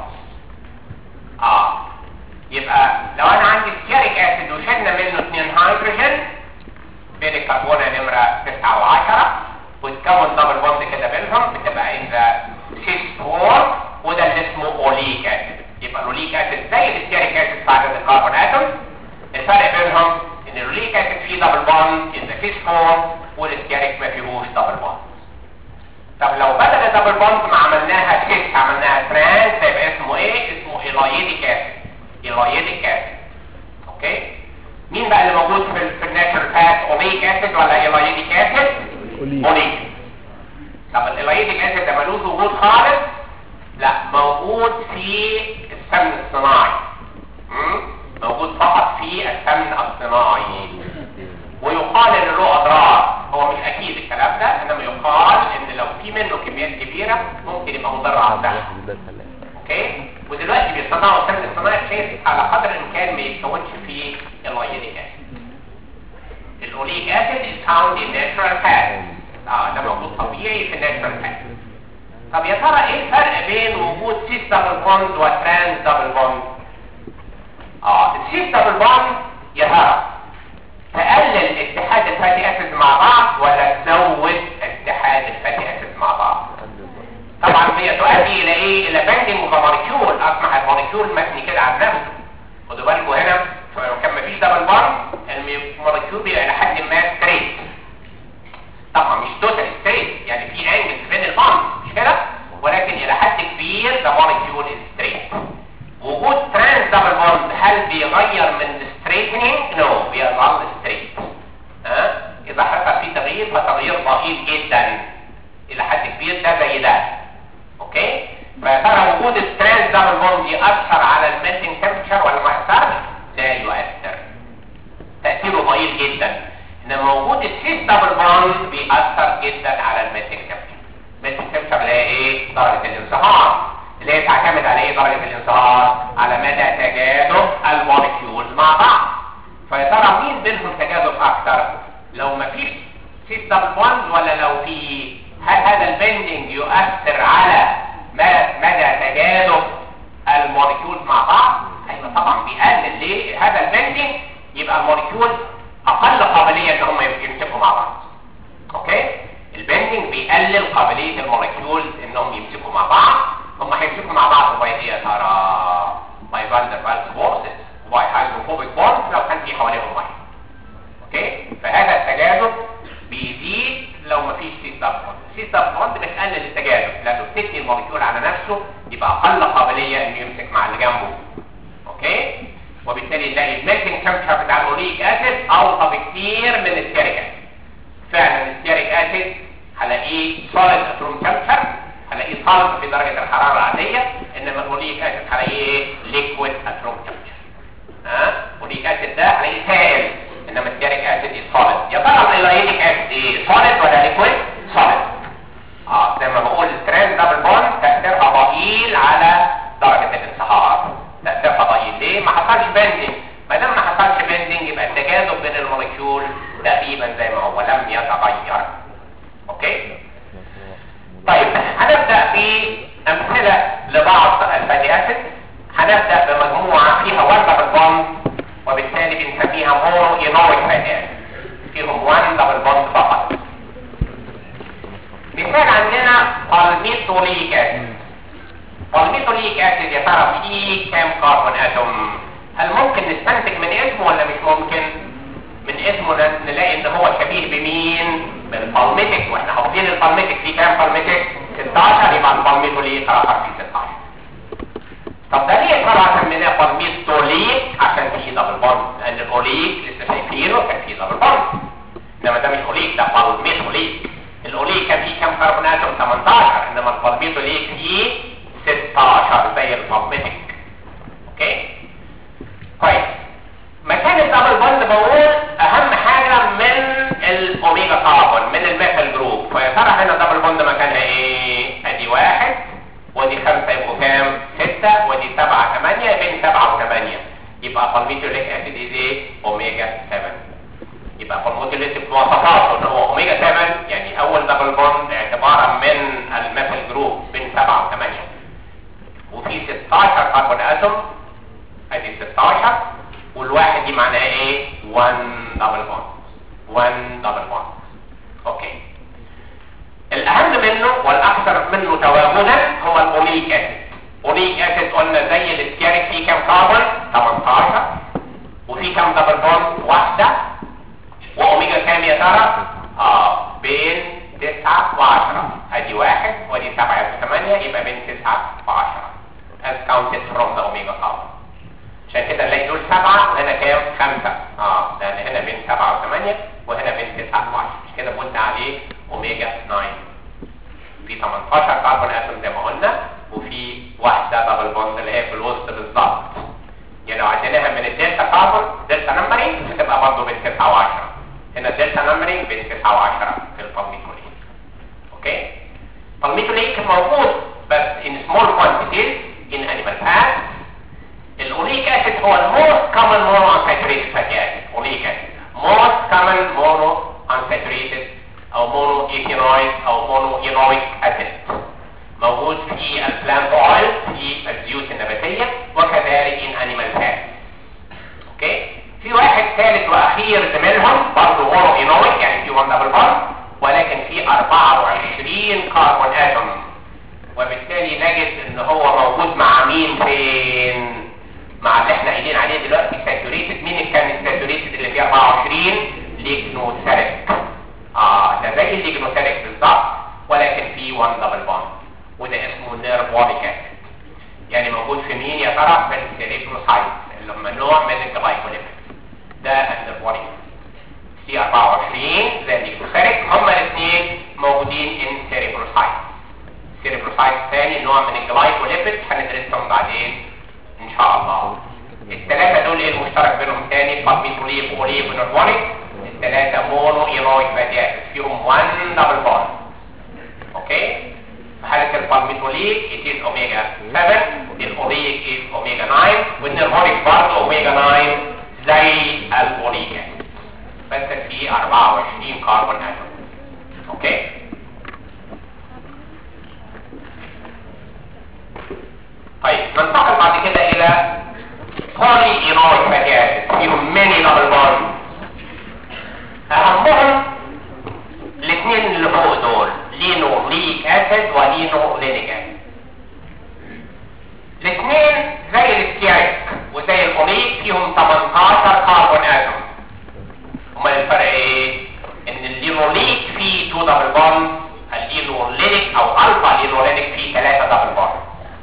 اه يبقى لو انا عندي ستيريك اسيد وشلنا منه اثنين هيدروجين بين الكربونة نمرة 9 و10 وتكون دبل بوند كده بينهم بتبقى ان ذا سيس فورم وده اللي اسمه اوليك اسيد يبقى الاوليك اسيد زي الستيريك اسيد بعد الكربون اتوم الفرق بينهم ان الاوليك اسيد فيه دبل بوند ان ذا سيس فورم والستيريك ما فيهوش دبل بوند طب لو بدل الدبل بوند ما عملناها سيس عملناها ترانس يبقى اسمه ايه اسمه ايلايديك اسيد ايلايديك اسيد اوكي مين بقى اللي موجود في ال- في الناتشرال فات اوليك اسيد ولا ايلايديك اسيد أوليك. اوليك طب الايلايديك اسيد ده ملوش وجود خالص لا موجود في السمن الصناعي مم؟ موجود فقط في السمن الصناعي ويقال ان له اضرار هو مش اكيد الكلام ده انما يقال ان لو في منه كميات كبيره ممكن يبقى مضر على الصحه اوكي ودلوقتي بيصنعوا السمن الصناعي بحيث على قدر الامكان ما يتكونش فيه الايونيك اسيد الاوليك اسيد is found in natural fat اه ده موجود طبيعي في الناتشرال فات طب يا ترى ايه الفرق بين وجود سيس دبل بوند وترانس دبل بوند اه السيس دبل بوند يا ترى تقلل اتحاد الفاتي اسيد مع بعض ولا تزود اتحاد الفاتي اسيد مع بعض طبعا هي تؤدي الى ايه الى بندنج مولكيول اصبح المولكيول مبني كده على نفسه خدوا بالكم هنا لو كان مفيش دبل بوند المولكيول بيبقى الى حد ما ستريت طبعا مش توتال ستريت يعني في انجل بين البوند مش كده ولكن الى حد كبير ده مولكيول ستريت وجود ترانس دبل بوند هل بيغير من الستريتنينج نو بيظل ستريت ها اذا حصل فيه تغيير فتغيير ضئيل جدا الى حد كبير ده زي ده اوكي فيا ترى وجود الترانس دبل بوند ياثر على الميلتنج تمبرتشر ولا ما ياثرش لا يؤثر تاثيره ضئيل جدا انما وجود السيس دبل بوند بيأثر جدا على الميلتنج تمبرتشر الميلتنج تمبرتشر اللي هي ايه درجه الانصهار اللي هي تعتمد على ايه درجه الانصهار على مدى تجاذب المولكيولز مع بعض فيا ترى مين بينهم تجاذب اكتر لو مفيش سيس دبل بوند ولا لو في هل هذا البندنج يؤثر على ما- مدى تجاذب المولكيولز مع بعض ايوه طبعا بيقلل ليه هذا البندنج يبقى المولكيول اقل قابليه ان هم يمسكوا مع بعض اوكي البندنج بيقلل قابليه المولكيولز انهم يمسكوا مع بعض هم هيمسكوا مع بعض باي ايه يا ترى باي فاندر فالس فورسز وباي هيدروفوبيك بوند لو كان في حواليهم ميه اوكي فهذا التجاذب بيزيد لو مفيش سيس دبل بوند السيس دبل بوند بتقلل التجاذب لانه بتثني المولكيول على نفسه يبقى اقل قابليه انه يمسك مع اللي جنبه اوكي وبالتالي نلاقي الميلتنج تمبرتشر بتاع الاوليك اسيد اوطى بكتير من الستيريك اسيد فعلا الستيريك اسيد هلاقيه سوليد اتروم تمبرتشر هلاقيه صلب في درجه الحراره العاديه انما الاوليك اسيد هلاقيه ليكويد اتروم تمبرتشر ها اوليك اسيد ده هلاقيه سائل انما الستيريك اسيد سوليد يا ترى الايلايديك اسيد ايه سوليد ولا ليكويد سوليد اه زي ما بقول الترانس دبل بوند تاثيرها ضئيل على درجه الانصهار تاثيرها ضئيل ليه ما حصلش بندنج ما دام ما حصلش بندنج يبقى التجاذب بين المولكيول تقريبا زي ما هو لم يتغير اوكي طيب هنبدا بامثله لبعض الفاتي اسيد هنبدا بمجموعه فيها 1 دبل بوند وبالتالي بنسميها مونو اينويك فاتي اسيد فيهم 1 دبل بوند فقط مثال عندنا بالميثوليك اسيد بالميثوليك اسيد يا ترى فيه كام كربون اتوم هل ممكن نستنتج من اسمه ولا مش ممكن من اسمه ن- نلاقي ان هو شبيه بمين بالبالميتك واحنا حافظين البالميتك فيه كام بالميتك طب ده ليه طبعا سميناه بالميتوليك عشان فيه دبل بوند لان الاوليك لسه شايفينه كان فيه دبل بوند انما ده مش اوليك ده بالميتوليك الاوليك كان فيه كام كربون اتوم 18 انما البالميتوليك فيه 16 زي البالميتيك اوكي كويس مكان الدبل بوند بقول اهم حاجه من الاوميجا كاربون من الميثل جروب فيا ترى هنا دبل بوند مكانها ايه ادي واحد ودي خمسة يبقوا كام ستة ودي سبعة ثمانية بين سبعة وثمانية يبقى بالميتوليك اسيد ايه اوميجا 7 يبقى بالميتوليك بمواصفاته ان هو اوميجا 7 يعني اول دبل بوند اعتبارا من الميثل جروب بين سبعة وثمانية وفي 16 كربون اتوم ادي 16 والواحد دي معناها ايه 1 دبل بوند 1 دبل بوند اوكي الاهم منه والاكثر منه تواجدا هو الاوليك اسيد اوليك اسيد قلنا زي الستيريك فيه كام كربون 18 وفي كام دبل بوند واحده واوميجا كام يا ترى اه بين 9 و10 ادي واحد ودي 7 و8 يبقى بين 9 و10 as counted from the omega carbon عشان كده نلاقي دول سبعة وهنا كام؟ خمسة اه لأن هنا بين سبعة وثمانية وهنا بين تسعة وعشرة مش كده قلنا عليه أوميجا 9 في 18 كربون اتوم زي ما قلنا وفي واحدة دبل بوند اللي هي في الوسط بالظبط يعني لو عديناها من الدلتا كربون دلتا نمبرينج هتبقى برضه بين 9 و10 هنا الدلتا نمبرينج بين 9 و10 في البالميتوليك اوكي البالميتوليك موجود بس in small quantities in animal fats الاوليك اسيد هو الموست كومن مونو unsaturated fatty acid اوليك اسيد most common mono unsaturated او مونو ايثينويك او مونو اينويك اسيد موجود في البلانت اويل في الزيوت النباتيه وكذلك in animal fats اوكي في واحد ثالث واخير زميلهم برضه مونو اينويك يعني في 1 دبل بوند ولكن في 24 كربون اتوم وبالتالي نجد ان هو موجود مع مين فين مع اللي احنا قايلين عليه دلوقتي ساتوريتد مين اللي كان الساتوريتد اللي فيه 24 ليجنوسيريك اه ده زي الليجنوسيريك بالظبط ولكن فيه 1 دبل بوند وده اسمه نيرفونيك اسيد يعني موجود في مين يا ترى في السيريبروسايت اللي هم نوع من الجلايكوليبيد ده النيرفونيك سي 24 زي الليجنوسيريك هما الاثنين موجودين ان سيريبروسايت سيريبروسايت ثاني نوع من الجلايكوليبيد هندرسهم بعدين ان شاء الله الثلاثه دول ايه المشترك بينهم تاني بابيتوليف اوليف ونورمونيك الثلاثه مونو ايرويك فاتي اسيد فيهم 1 دبل بوند اوكي في حاله البالميتوليك it is اوميجا 7 الاوليك is اوميجا 9 والنيرمونيك برضه اوميجا 9 زي الاوليك اسيد بس في 24 كربون اتوم اوكي طيب ننتقل بعد كده الى بولي اينويك فاتي اسيد فيهم ماني دبل بوند اهمهم الاثنين اللي فوق دول لينو ليك اسيد ولينو لينيك اسيد الاثنين زي الستيريك وزي الاوليك فيهم 18 كربون اتوم امال الفرق ايه ان اللينوليك فيه 2 دبل بوند اللينولينيك او الفا لينولينيك فيه 3 دبل بوند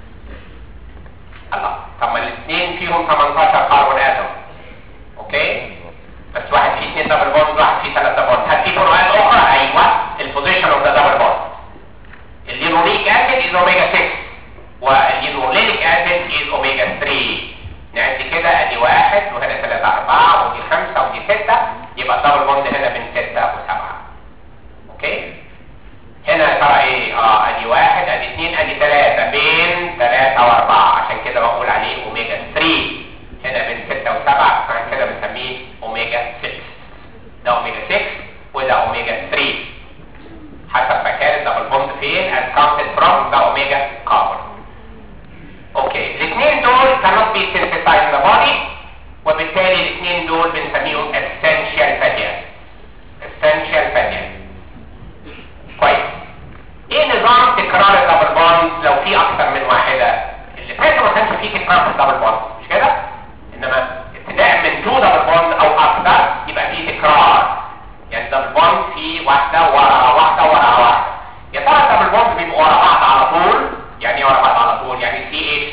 الله طب ما الاثنين فيهم 18 كربون اتوم اوكي بس واحد فيه 2 دبل بوند واحد فيه 3 بوند هل في فروقات اخرى ايوه البوزيشن اوف ذا دبل بوند اللينوليك اسيد از اوميجا 6 واللينولينيك اسيد از اوميجا 3 نعد كده ادي واحد وهنا 3 4 ودي 5 ودي 6 يبقى الدبل بوند هنا بين 6 و7 اوكي هنا يا ترى ايه اه ادي واحد ادي اثنين ادي ثلاثة بين ثلاثة واربعة عشان كده بقول عليه اوميجا 3 هنا بين ستة وسبعة عشان كده بنسميه اوميجا 6 ده اوميجا 6 وده اوميجا 3 حسب مكان الدبل بوند فين as counted from the omega carbon اوكي الاثنين دول cannot be synthesized in the body وبالتالي الاثنين دول بنسميهم essential fatty acids essential fatty acids كويس ايه نظام تكرار الدبل بوند لو في اكثر من واحده اللي فات ما كانش فيه تكرار في الدبل بوند مش كده انما ابتداء من 2 دبل بوند او اكثر يبقى فيه تكرار يعني الدبل بوند فيه واحده ورا واحده ورا واحده يا ترى الدبل بوند بيبقوا ورا بعض على طول يعني ايه ورا بعض على طول يعني سي اتش دبل بوند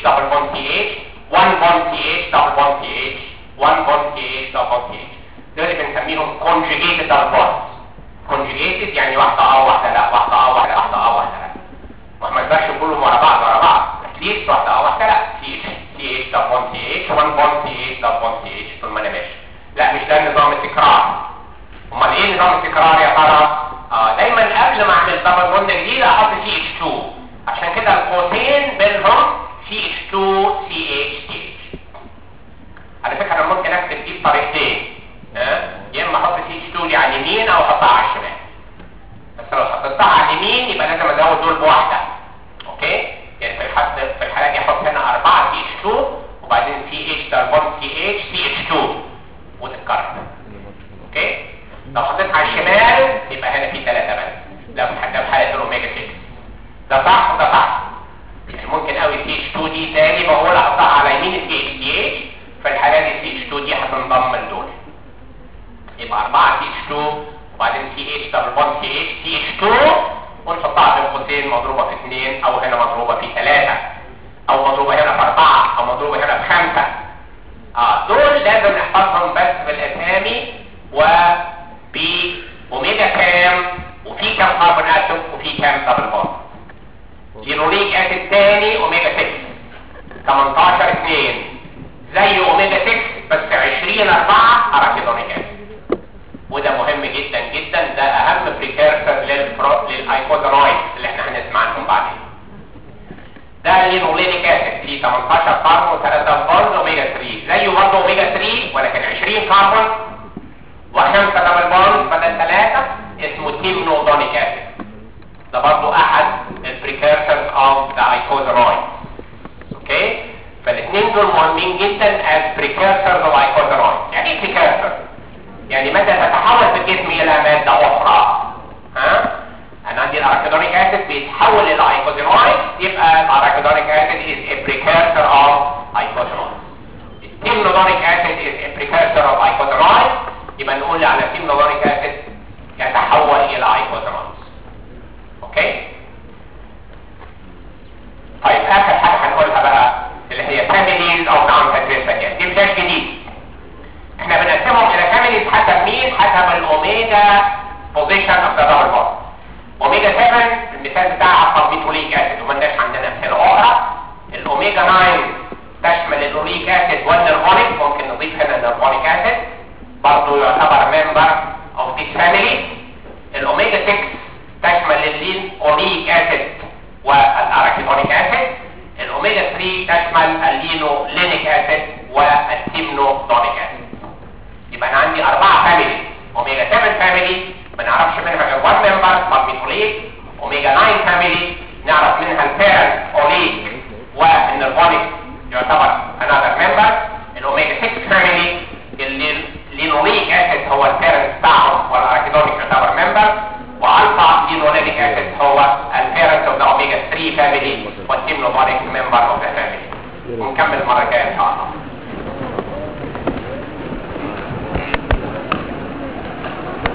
بوند تي اتش 1 بوند تي اتش دبل بوند تي اتش 1 بوند تي اتش دبل بوند تي اتش دول اللي بنسميهم conjugated double bonds conjugated يعني واحدة اه واحدة لا واحدة اه واحدة واحدة اه واحدة لا ما ما يقدرش كلهم ورا بعض ورا بعض اتليست واحدة اه واحدة لا تي اتش تي اتش دبل بوند تي اتش 1 بوند تي اتش دبل بوند تي اتش طول ما انا ماشي لا مش ده نظام التكرار امال ايه نظام التكرار يا ترى آه دايما قبل ما اعمل دبل بوند جديد احط سي اتش 2 عشان كده القوسين بينهم سي اتش 2 سي اتش تي اتش على فكره انا ممكن اكتب دي بطريقتين ها يا اما احط سي اتش 2 دي على اليمين او احطها على الشمال بس لو حطيتها على اليمين يبقى لازم ازود دول بواحده اوكي يعني في الحد في الحاله دي احط هنا 4 سي اتش 2 وبعدين سي اتش دبل سي اتش سي اتش 2 وتتكرر اوكي لو حطيت على الشمال يبقى هنا في ثلاثه بس ده في حاجه في حاله الاوميجا 6 ده صح وده صح يعني ممكن قوي سي اتش 2 دي تاني بقول احطها على يمين السي اتش دي اتش في الحاله دي سي اتش 2 دي هتنضم لدول يبقى 4 سي اتش 2 وبعدين سي اتش دبل بوند سي اتش سي اتش 2 ونحطها بين قوسين مضروبه في 2 او هنا مضروبه في 3 او مضروبه هنا في 4 او مضروبه هنا في 5 اه دول لازم نحفظهم بس بالاسامي وبأوميجا كام وفي كام كربون اتوم وفي كام دبل بوند لينوليك اسيد تاني اوميجا 6 18 2 زي اوميجا 6 بس 20 4 اراكيدونيك اسيد وده مهم جدا جدا ده اهم بريكيرسر للبرو للايكوزانويد اللي احنا هنسمع عنهم بعدين ده لينولينيك اسيد فيه 18 كربون و3 بوند اوميجا 3 زيه برضه اوميجا 3 ولكن 20 كربون وخمسة دبل بوند بدل ثلاثة اسمه تيمنودونيك اسيد ده برضه احد البريكيرسرز اوف ذا ايكوزانويد اوكي فالاثنين دول مهمين جدا as precursors of ايكوزانويد يعني ايه precursor يعني مادة تتحول في الجسم الى مادة اخرى ها انا عندي الاراكيدونيك اسيد بيتحول الى ايكوزانويد يبقى الاراكيدونيك اسيد is a precursor of ايكوزانويد التيمنودونيك اسيد is a precursor of ايكوزانويد يبقى نقول على تيمنودونيك اسيد يتحول الى ايكوزانويد اوكي طيب اخر حاجه هنقولها بقى اللي هي families of non-saturated دي مش جديد احنا بنقسمهم الى families حسب مين حسب الاوميجا position of the double bond اوميجا 7 المثال بتاعها كاربيتوليك اسيد ومالناش عندنا امثله اخرى الاوميجا 9 تشمل الاوليك اسيد والنيرفونيك ممكن نضيف هنا النيرفونيك اسيد برضه يعتبر member of this family الاوميجا 6 تشمل اللين اوليك اسيد والاراكيدونيك اسيد الاوميجا 3 تشمل اللينو لينيك اسيد والتيمنودونيك اسيد يبقى انا عندي اربعه فاميلي اوميجا 7 فاميلي ما نعرفش منها غير 1 ممبر باربيتوليك اوميجا 9 فاميلي